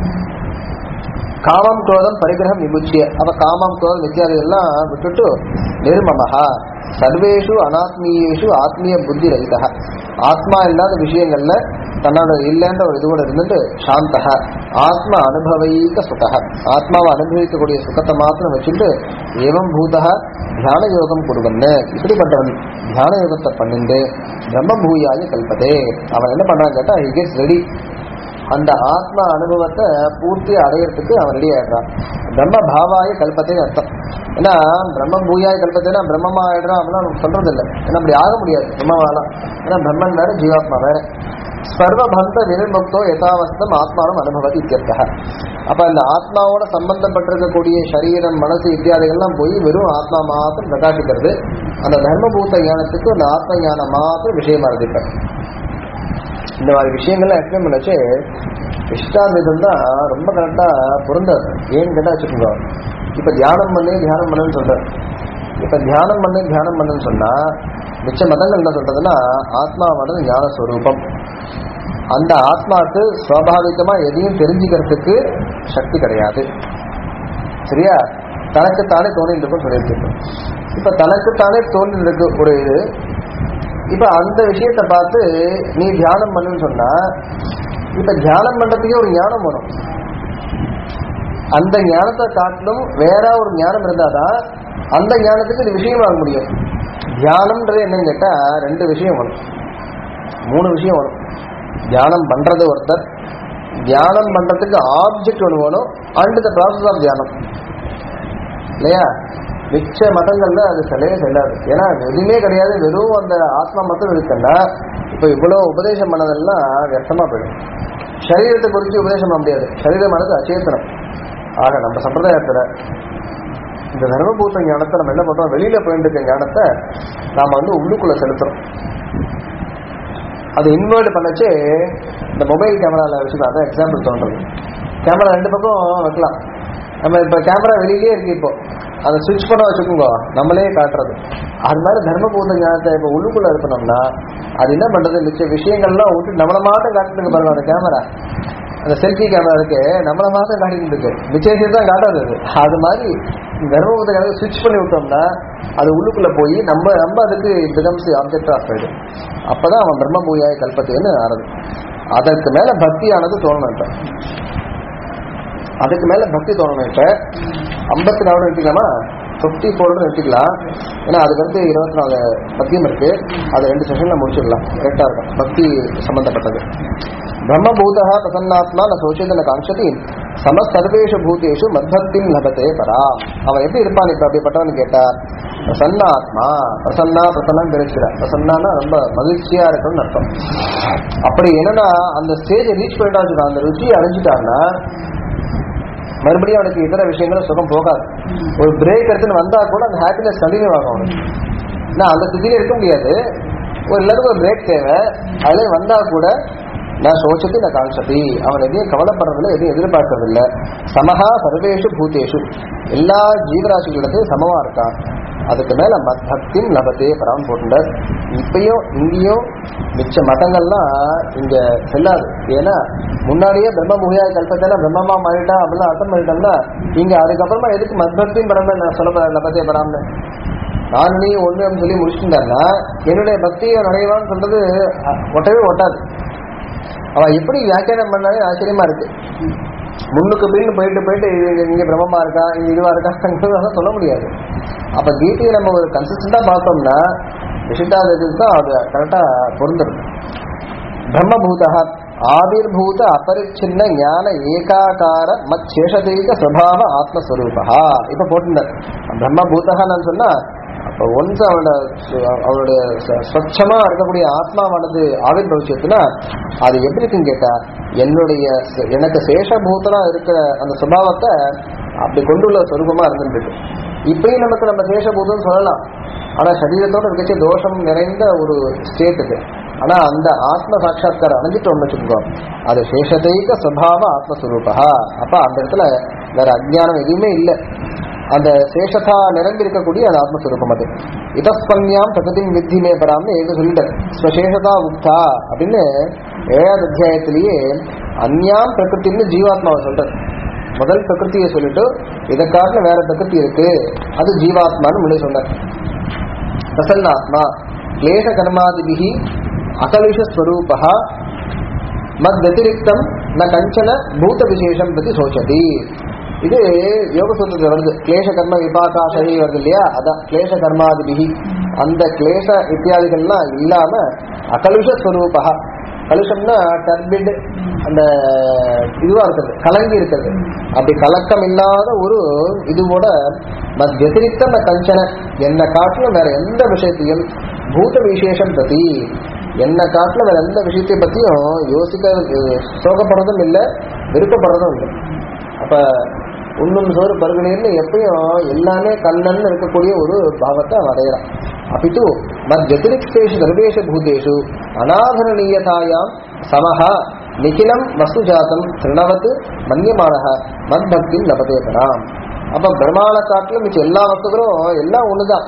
Speaker 1: காமம் குரோதம் பரிகிரகம் விமுச்சிய அவ காமம் குரோதம் இத்தியாதி எல்லாம் விட்டுட்டு நிர்மமஹா சர்வேஷு அனாத்மீயேஷு ஆத்மீய புத்தி ரகிதா ஆத்மா இல்லாத விஷயங்கள்ல தன்னோட இல்லைன்ற ஒரு இதுவோட இருந்துட்டு சாந்தக ஆத்ம அனுபவீக சுக ஆத்மாவை அனுபவிக்கக்கூடிய சுகத்தை மாத்திரம் வச்சுட்டு ஏவம் பூதக தியான யோகம் கொடுவன்னு இப்படிப்பட்டவன் தியான யோகத்தை பண்ணிட்டு பிரம்ம பூயாய கல்பதே அவன் என்ன பண்றான்னு கேட்டா he gets ரெடி அந்த ஆத்ம அனுபவத்தை பூர்த்தி அடையறதுக்கு அவன் ரெடி ஆயிடுறான் பிரம்ம பாவாய கல்பத்தைன்னு அர்த்தம் ஏன்னா பிரம்ம பூயாய கல்பத்தைனா பிரம்மமா ஆயிடுறான் அப்படிலாம் நமக்கு சொல்றது இல்லை ஏன்னா அப்படி ஆக முடியாது பிரம்மவாலாம் ஏன்னா பிரம்மன் வேற ஜீவாத்மா வேற சர்வபந்த வினிர்முக்தோ யதாவஸ்தம் ஆத்மானம் அனுபவதி இத்தியர்த்தக அப்ப இந்த ஆத்மாவோட சம்பந்தப்பட்டிருக்கக்கூடிய சரீரம் மனசு இத்தியாதிகள்லாம் போய் வெறும் ஆத்மா மாத்திரம் பிரகாசிக்கிறது அந்த தர்மபூத ஞானத்துக்கு அந்த ஆத்ம ஞானம் மாத்திரம் விஷயமா இருக்கு இந்த மாதிரி விஷயங்கள்லாம் எக்ஸ்பிளைன் பண்ணச்சு இஷ்டாமிதம் தான் ரொம்ப கரெக்டா பொருந்தாது ஏன்னு கேட்டா வச்சுக்கோங்க இப்ப தியானம் பண்ணு தியானம் பண்ணுன்னு சொல்றேன் இப்ப தியானம் பண்ணு தியானம் பண்ணுன்னு சொன்னா மிச்ச மதங்கள் என்ன சொல்றதுன்னா ஆத்மாவானது ஞான ஸ்வரூபம் அந்த ஆத்மாவுக்கு சுவாபாவிகமா எதையும் தெரிஞ்சுக்கிறதுக்கு சக்தி கிடையாது சரியா தனக்குத்தானே தோணிட்டு இருக்கும் சொல்லிட்டு இப்ப தனக்குத்தானே தோன்றிட்டு இருக்கு ஒரு இது இப்ப அந்த விஷயத்தை பார்த்து நீ தியானம் பண்ணுன்னு சொன்னா இப்ப தியானம் பண்றதுக்கே ஒரு ஞானம் வரும் அந்த ஞானத்தை காட்டிலும் வேற ஒரு ஞானம் இருந்தாதான் அந்த ஞானத்துக்கு இது விஷயமாக முடியும் தியானம்ன்றது என்னன்னு கேட்டா ரெண்டு விஷயம் வரும் மூணு விஷயம் வரும் தியானம் பண்றது ஒருத்தர் தியானம் பண்றதுக்கு ஆப்ஜெக்ட் ஒன்று வேணும் அண்ட் த ப்ராசஸ் ஆஃப் தியானம் இல்லையா மிச்ச மதங்கள்ல அது செல்லவே செல்லாது ஏன்னா எதுவுமே கிடையாது வெறும் அந்த ஆத்மா மட்டும் இருக்குன்னா இப்போ இவ்வளவு உபதேசம் பண்ணதெல்லாம் வியர்த்தமா போயிடும் சரீரத்தை குறித்து உபதேசம் பண்ண முடியாது சரீரமானது அச்சேத்தனம் ஆக நம்ம சம்பிரதாயத்துல இந்த தர்மபூத்த ஞானத்தை நம்ம என்ன பண்றோம் வெளியில போயிட்டு இருக்க ஞானத்தை நாம வந்து உள்ளுக்குள்ள செலுத்துறோம் அது இன்வெர்ட் பண்ணச்சு இந்த மொபைல் கேமரால வச்சுக்கலாம் அதான் எக்ஸாம்பிள் தோன்றது கேமரா ரெண்டு பக்கம் வைக்கலாம் நம்ம இப்ப கேமரா வெளியிலே இருக்கு இப்போ அதை சுவிட்ச் பண்ண வச்சுக்கோங்க நம்மளே காட்டுறது அது மாதிரி தர்மபூத ஞானத்தை இப்போ உள்ளுக்குள்ள இருக்கணும்னா அது என்ன பண்றது மிச்ச விஷயங்கள்லாம் விட்டு நம்மளை மாட்டம் காட்டிட்டு இருக்கு பாருங்க அந்த கேமரா அந்த செல்ஃபி கேமரா இருக்கு நம்மளை மாத்திரம் காட்டிட்டு இருக்கு மிச்ச விஷயம் தான் காட்டாது அது அது மாதிரி தர்மபூத ஞானத்தை சுவிட்ச் பண்ணி விட்டோம்னா அது உள்ளுக்குள்ள போய் நம்ம நம்ம அதுக்கு பிகம்ஸ் ஆப்ஜெக்ட் ஆஃப் ஆயிடும் அப்பதான் அவன் பிரம்ம பூயாய கல்பத்தைன்னு ஆறுது அதற்கு மேல பக்தியானது தோணணும் இப்ப அதுக்கு மேல பக்தி தோணணும் இப்ப ஐம்பத்தி நாலு எடுத்துக்கலாமா ஃபிஃப்டி ஃபோர் நிறுத்திக்கலாம் ஏன்னா அதுக்கடுத்து இருபத்தி நாலு பத்தியம் இருக்கு அது ரெண்டு செஷன்ல முடிச்சிடலாம் கரெக்டா இருக்கும் பக்தி சம்பந்தப்பட்டது பிரம்மபூத பிரசன்னாத்மா ந சோச்சியத ந காங்ஷதி சம சர்வேஷு பூதேஷு மத்பக்திம் லபத்தே பரா அவன் எப்படி இருப்பான் இப்ப அப்படிப்பட்டவன் கேட்டா பிரசன்னாத்மா பிரசன்னா பிரசன்னம் தெரிஞ்சுக்கிறான் பிரசன்னானா ரொம்ப மகிழ்ச்சியா இருக்கணும்னு அர்த்தம் அப்படி என்னன்னா அந்த ஸ்டேஜை ரீச் பண்ணிட்டா அந்த ருச்சியை அடைஞ்சிட்டான்னா மறுபடியும் அவனுக்கு இதர விஷயங்கள சுகம் போகாது ஒரு பிரேக் எடுத்துன்னு வந்தா கூட அந்த ஹாப்பினஸ் கண்டினியூ ஆகும் அவனுக்கு நான் அந்த ஸ்திதியில இருக்க முடியாது ஒரு எல்லாருக்கும் ஒரு பிரேக் தேவை அதுல வந்தா கூட நான் சோச்சதி நான் காங்சதி அவன் எதையும் கவலைப்படுறதில்ல எதையும் எதிர்பார்க்கறதில்ல சமஹா சர்வேஷு பூதேஷு எல்லா ஜீவராசிகளிடத்தையும் சமமா இருக்கான் அதுக்கு மேல மத் பக்தியும் லபத்தே பராம போட்டுட்டார் இப்பயும் இங்கேயும் மிச்ச மதங்கள்லாம் இங்க செல்லாது ஏன்னா முன்னாடியே பிரம்ம முகையா கல்பத்தேனா பிரம்மமா மாறிட்டா அப்படிலாம் அர்த்தம் பண்ணிட்டோம்னா இங்க அதுக்கப்புறமா எதுக்கு மத்பக்தியும் பரம நான் சொல்ல போறேன் லபத்தே பராம நான் நீ ஒண்ணு அப்படின்னு சொல்லி முடிச்சுட்டாருன்னா என்னுடைய பக்தியை நடைவான்னு சொல்றது அஹ், ஒட்டவே ஒட்டாது அவ எப்படி வியாக்கியானம் பண்ணாலே ஆச்சரியமா இருக்கு முன்னுக்கு பின்னு போயிட்டு போயிட்டு இது இங்க பிரம்மமா இருக்கா இங்க இதுவா இருக்கா சொல்ல முடியாது அப்ப கீதையை நம்ம ஒரு கன்சிஸ்டண்டா பார்த்தோம்னா விசிட்டாததுக்கு தான் அது கரெக்டா பொருந்துடும் பிரம்மபூத ஆவிர்பூத அபரிச்சின்ன ஞான ஏகாகார மத் சேஷதேக சுவாவ ஆத்மஸ்வரூபா இப்ப போட்டுட்டார் பிரம்மபூதகான்னு சொன்னா அப்ப ஒன்ஸ் அவனோட அவனுடைய ச- ஸ்வச்சமா இருக்கக்கூடிய ஆத்மாவானது ஆவிர்பவிச்சதுன்னா அது எப்படி இருக்குன்னு கேட்டா என்னுடைய ச- எனக்கு சேஷபூதனா இருக்கிற அந்த சுபாவத்தை அப்படி கொண்டுள்ள சொரூபமா இருந்துருக்கு இப்பயும் நமக்கு நம்ம சேஷபூதம் சொல்லலாம் ஆனா சரீரத்தோட இருக்கச்சே தோஷம் நிறைந்த ஒரு ஸ்டேட் இது ஆனா அந்த ஆத்ம சாட்சா்காரம் அடைஞ்சிட்டோம்னு வச்சுக்கோ அது சேஷதைக சுபாவ ஆத்மஸ்வரூபா அப்ப அந்த இடத்துல வேற அஜ்ஞானம் எதுவுமே இல்லை அந்த சேஷதா நிரம்பி இருக்கக்கூடிய அந்த ஆத்மஸ்வரூபம் அது இதஸ்பன்யாம் பிரகதிம் வித்தி மே பராம்னு ஏக சொல்லிட்டார் ஸ்வசேஷதா உக்தா அப்படின்னு ஏழாவது அத்தியாயத்திலேயே அந்யாம் பிரகிருத்தின்னு ஜீவாத்மாவை சொல்றார் முதல் பிரகிருத்தியை சொல்லிட்டு இதை காட்டில வேற பிரகிருதி இருக்கு அது ஜீவாத்மான்னு முன்னாடி சொன்னார் பிரசன்னாத்மா கிளேஷ கர்மாதிபிகி அகலுஷஸ்வரூபா மத் வத்திரிக்தம் ந கஞ்சன பூத விசேஷம் பத்தி சோச்சதி இது யோக சூத்திரத்தில் வருது கிளேஷ கர்ம விபாகாசரி வருது இல்லையா அதான் கிளேஷ கர்மாதிபிகி அந்த கிளேஷ இத்தியாதிகள்லாம் இல்லாம அகலுஷ ஸ்வரூபா கலுஷம்னா டர்பிட் அந்த இதுவா இருக்கிறது கலங்கி இருக்கிறது அப்படி கலக்கம் இல்லாத ஒரு இதுவோட மத் வத்திரிக்தம் ந கஞ்சன என்ன காட்டிலும் வேற எந்த விஷயத்தையும் பூத விசேஷம் பத்தி என்ன காட்டுல வேற எந்த விஷயத்தை பத்தியும் யோசிக்க சோகப்படுறதும் இல்லை விருப்பப்படுறதும் இல்லை அப்ப உண்ணும் சோறு பருகினீர்னு எப்பயும் எல்லாமே கண்ணன் இருக்கக்கூடிய ஒரு பாவத்தை அவன் அடையிறான் அப்பித்து மத் வத்திரிக்தேஷு சர்வேஷ பூதேஷு அநாதரணீயதாயாம் சமஹா நிகிலம் வஸ்து ஜாத்தம் திருணவத்து மன்யமானக மத் பக்தி லபதே பராம் அப்ப பிரம்மாண காட்டிலும் மிச்ச எல்லா வஸ்துகளும் எல்லாம் ஒண்ணுதான்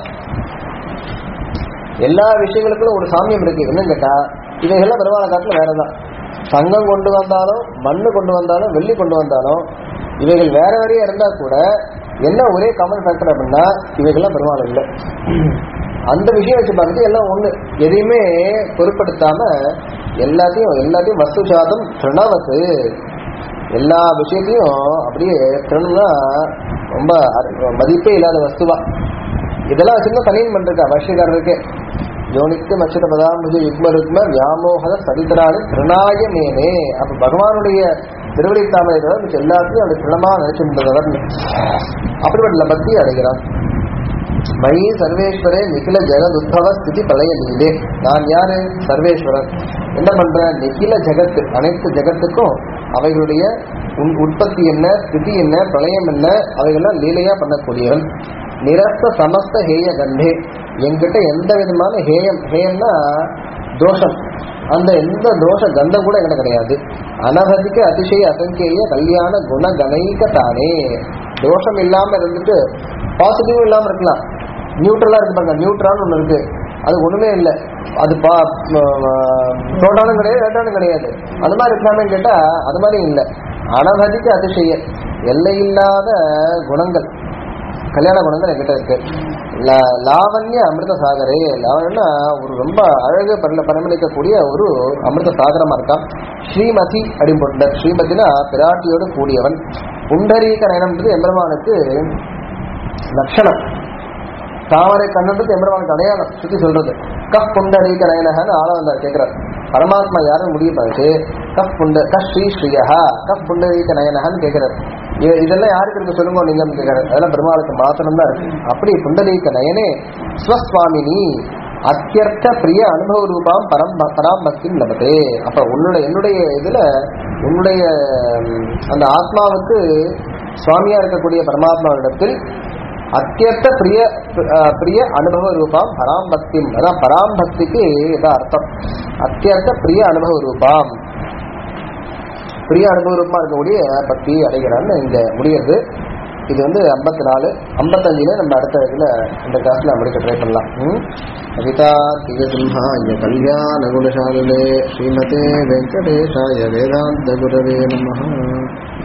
Speaker 1: எல்லா விஷயங்களுக்கும் ஒரு சாமியம் இருக்கு என்னன்னு கேட்டா இவைகள்லாம் பெருமாளை காட்டுல வேறதான் தங்கம் கொண்டு வந்தாலும் மண்ணு கொண்டு வந்தாலும் வெள்ளி கொண்டு வந்தாலும் இவைகள் வேற வேறையா இருந்தா கூட என்ன ஒரே காமன் ஃபேக்டர் அப்படின்னா இவைகள்லாம் பெருமாள் இல்லை அந்த விஷயம் வச்சு பார்த்துட்டு எல்லாம் ஒண்ணு எதையுமே பொருட்படுத்தாம எல்லாத்தையும் எல்லாத்தையும் வஸ்து சாதம் திருணவத்து எல்லா விஷயத்தையும் அப்படியே திருணுனா ரொம்ப அரு- மதிப்பே இல்லாத வஸ்துவா இதெல்லாம் வச்சிருந்தா தனியும் பண்றா பாஷ்யக்காரருக்கு யோனித்து மச்சத பதாம்புஜ யுக்ம ருக்ம வியாமோகத சரிதராணி திருநாய மேனே அப்ப பகவானுடைய திருவடி தாமரை தவிர மிச்ச எல்லாத்தையும் அந்த திருணமா நினைச்சிருந்தவர் அப்படிப்பட்ட லபத்தி அடைகிறான் மயி சர்வேஸ்வரே நிகில ஜெகத் உத்பவ ஸ்திதி பழைய நீலே நான் யாரு சர்வேஸ்வரன் என்ன பண்றேன் நிகில ஜெகத் அனைத்து ஜெகத்துக்கும் அவைகளுடைய உன் உற்பத்தி என்ன ஸ்திதி என்ன பிரளயம் என்ன அவைகள்லாம் லீலையா பண்ணக்கூடியவன் நிரஸ்த சமஸ்த ஹேய கண்டே என்கிட்ட எந்த விதமான ஹேயம் ஹேயம்னா தோஷம் அந்த எந்த தோஷ கந்தம் கூட என்கிட்ட கிடையாது அனவதிக்க அதிசய அசங்கேய கல்யாண குண கணைக்க தானே தோஷம் இல்லாம இருந்துட்டு பாசிட்டிவும் இல்லாம இருக்கலாம் நியூட்ரலா இருக்கு பாருங்க நியூட்ரான்னு ஒண்ணு இருக்கு அது ஒண்ணுமே இல்லை அது பா தோட்டானும் கிடையாது வேட்டானும் கிடையாது அது மாதிரி இருக்கலாமே கேட்டா அது மாதிரி இல்லை அனவதிக்க அதிசய எல்லையில்லாத குணங்கள் கல்யாண குணங்கள் என்கிட்ட இருக்கு லா- லாவண்ய அமிர்த சாகரே லாவண்யம்னா ஒரு ரொம்ப அழகு பரில பரிமளிக்கக்கூடிய ஒரு அமிர்த சாகரமா இருக்கான் ஸ்ரீமதி அப்படின்னு போட்டுட்டார் ஸ்ரீமதினா பிராட்டியோடு கூடியவன் புண்டரீக நயனம்ன்றது எம்பெருமானுக்கு லட்சணம் தாமரை கண்ணுன்றது எம்பெருமானுக்கு அடையாளம் சுத்தி சொல்றது கப் புண்டரீக நயனகன்னு ஆள வந்தார் கேட்கிறார் பரமாத்மா யாரும் முடிவு பார்த்து கப் புண்ட கப் ஸ்ரீ ஸ்ரீயா கப் புண்டரீக நயனகன்னு கேட்கிறார் இ- இதெல்லாம் யாருக்கு இருக்கு சொல்லுங்க நீங்க கேட்கிறார் அதெல்லாம் பெருமாளுக்கு மாத்திரம் தான் இருக்கு அப்படி புண்டரீக நயனே ஸ்வஸ்வாமினி அத்தியர்த்த பிரிய அனுபவ ரூபாம் பரம் பராம் பக்தி லபதே அப்ப உன்னுடைய என்னுடைய இதுல உன்னுடைய ம், அந்த ஆத்மாவுக்கு சுவாமியா இருக்கக்கூடிய பரமாத்மாவிடத்தில் அத்தியர்த்த பிரிய அஹ், பிரிய அனுபவ ரூபாம் பராம் பக்தி அதான் பராம் பக்திக்கு இதான் அர்த்தம் அத்தியர்த்த பிரிய அனுபவ ரூபாம் பிரிய அனுபவ ரூபமா இருக்கக்கூடிய பக்தி அடைகிறான்னு இங்க முடியுது இது வந்து ஐம்பத்தி நாலு ஐம்பத்தஞ்சுல நம்ம அடுத்த இதுல இந்த கிளாஸ்ல முடிக்க ட்ரை பண்ணலாம் ம்? கவிதா திகசிம்ஹாய கல்யாண குணசாலிலே ஸ்ரீமதே வெங்கடேஷாய வேதாந்த குரவே நம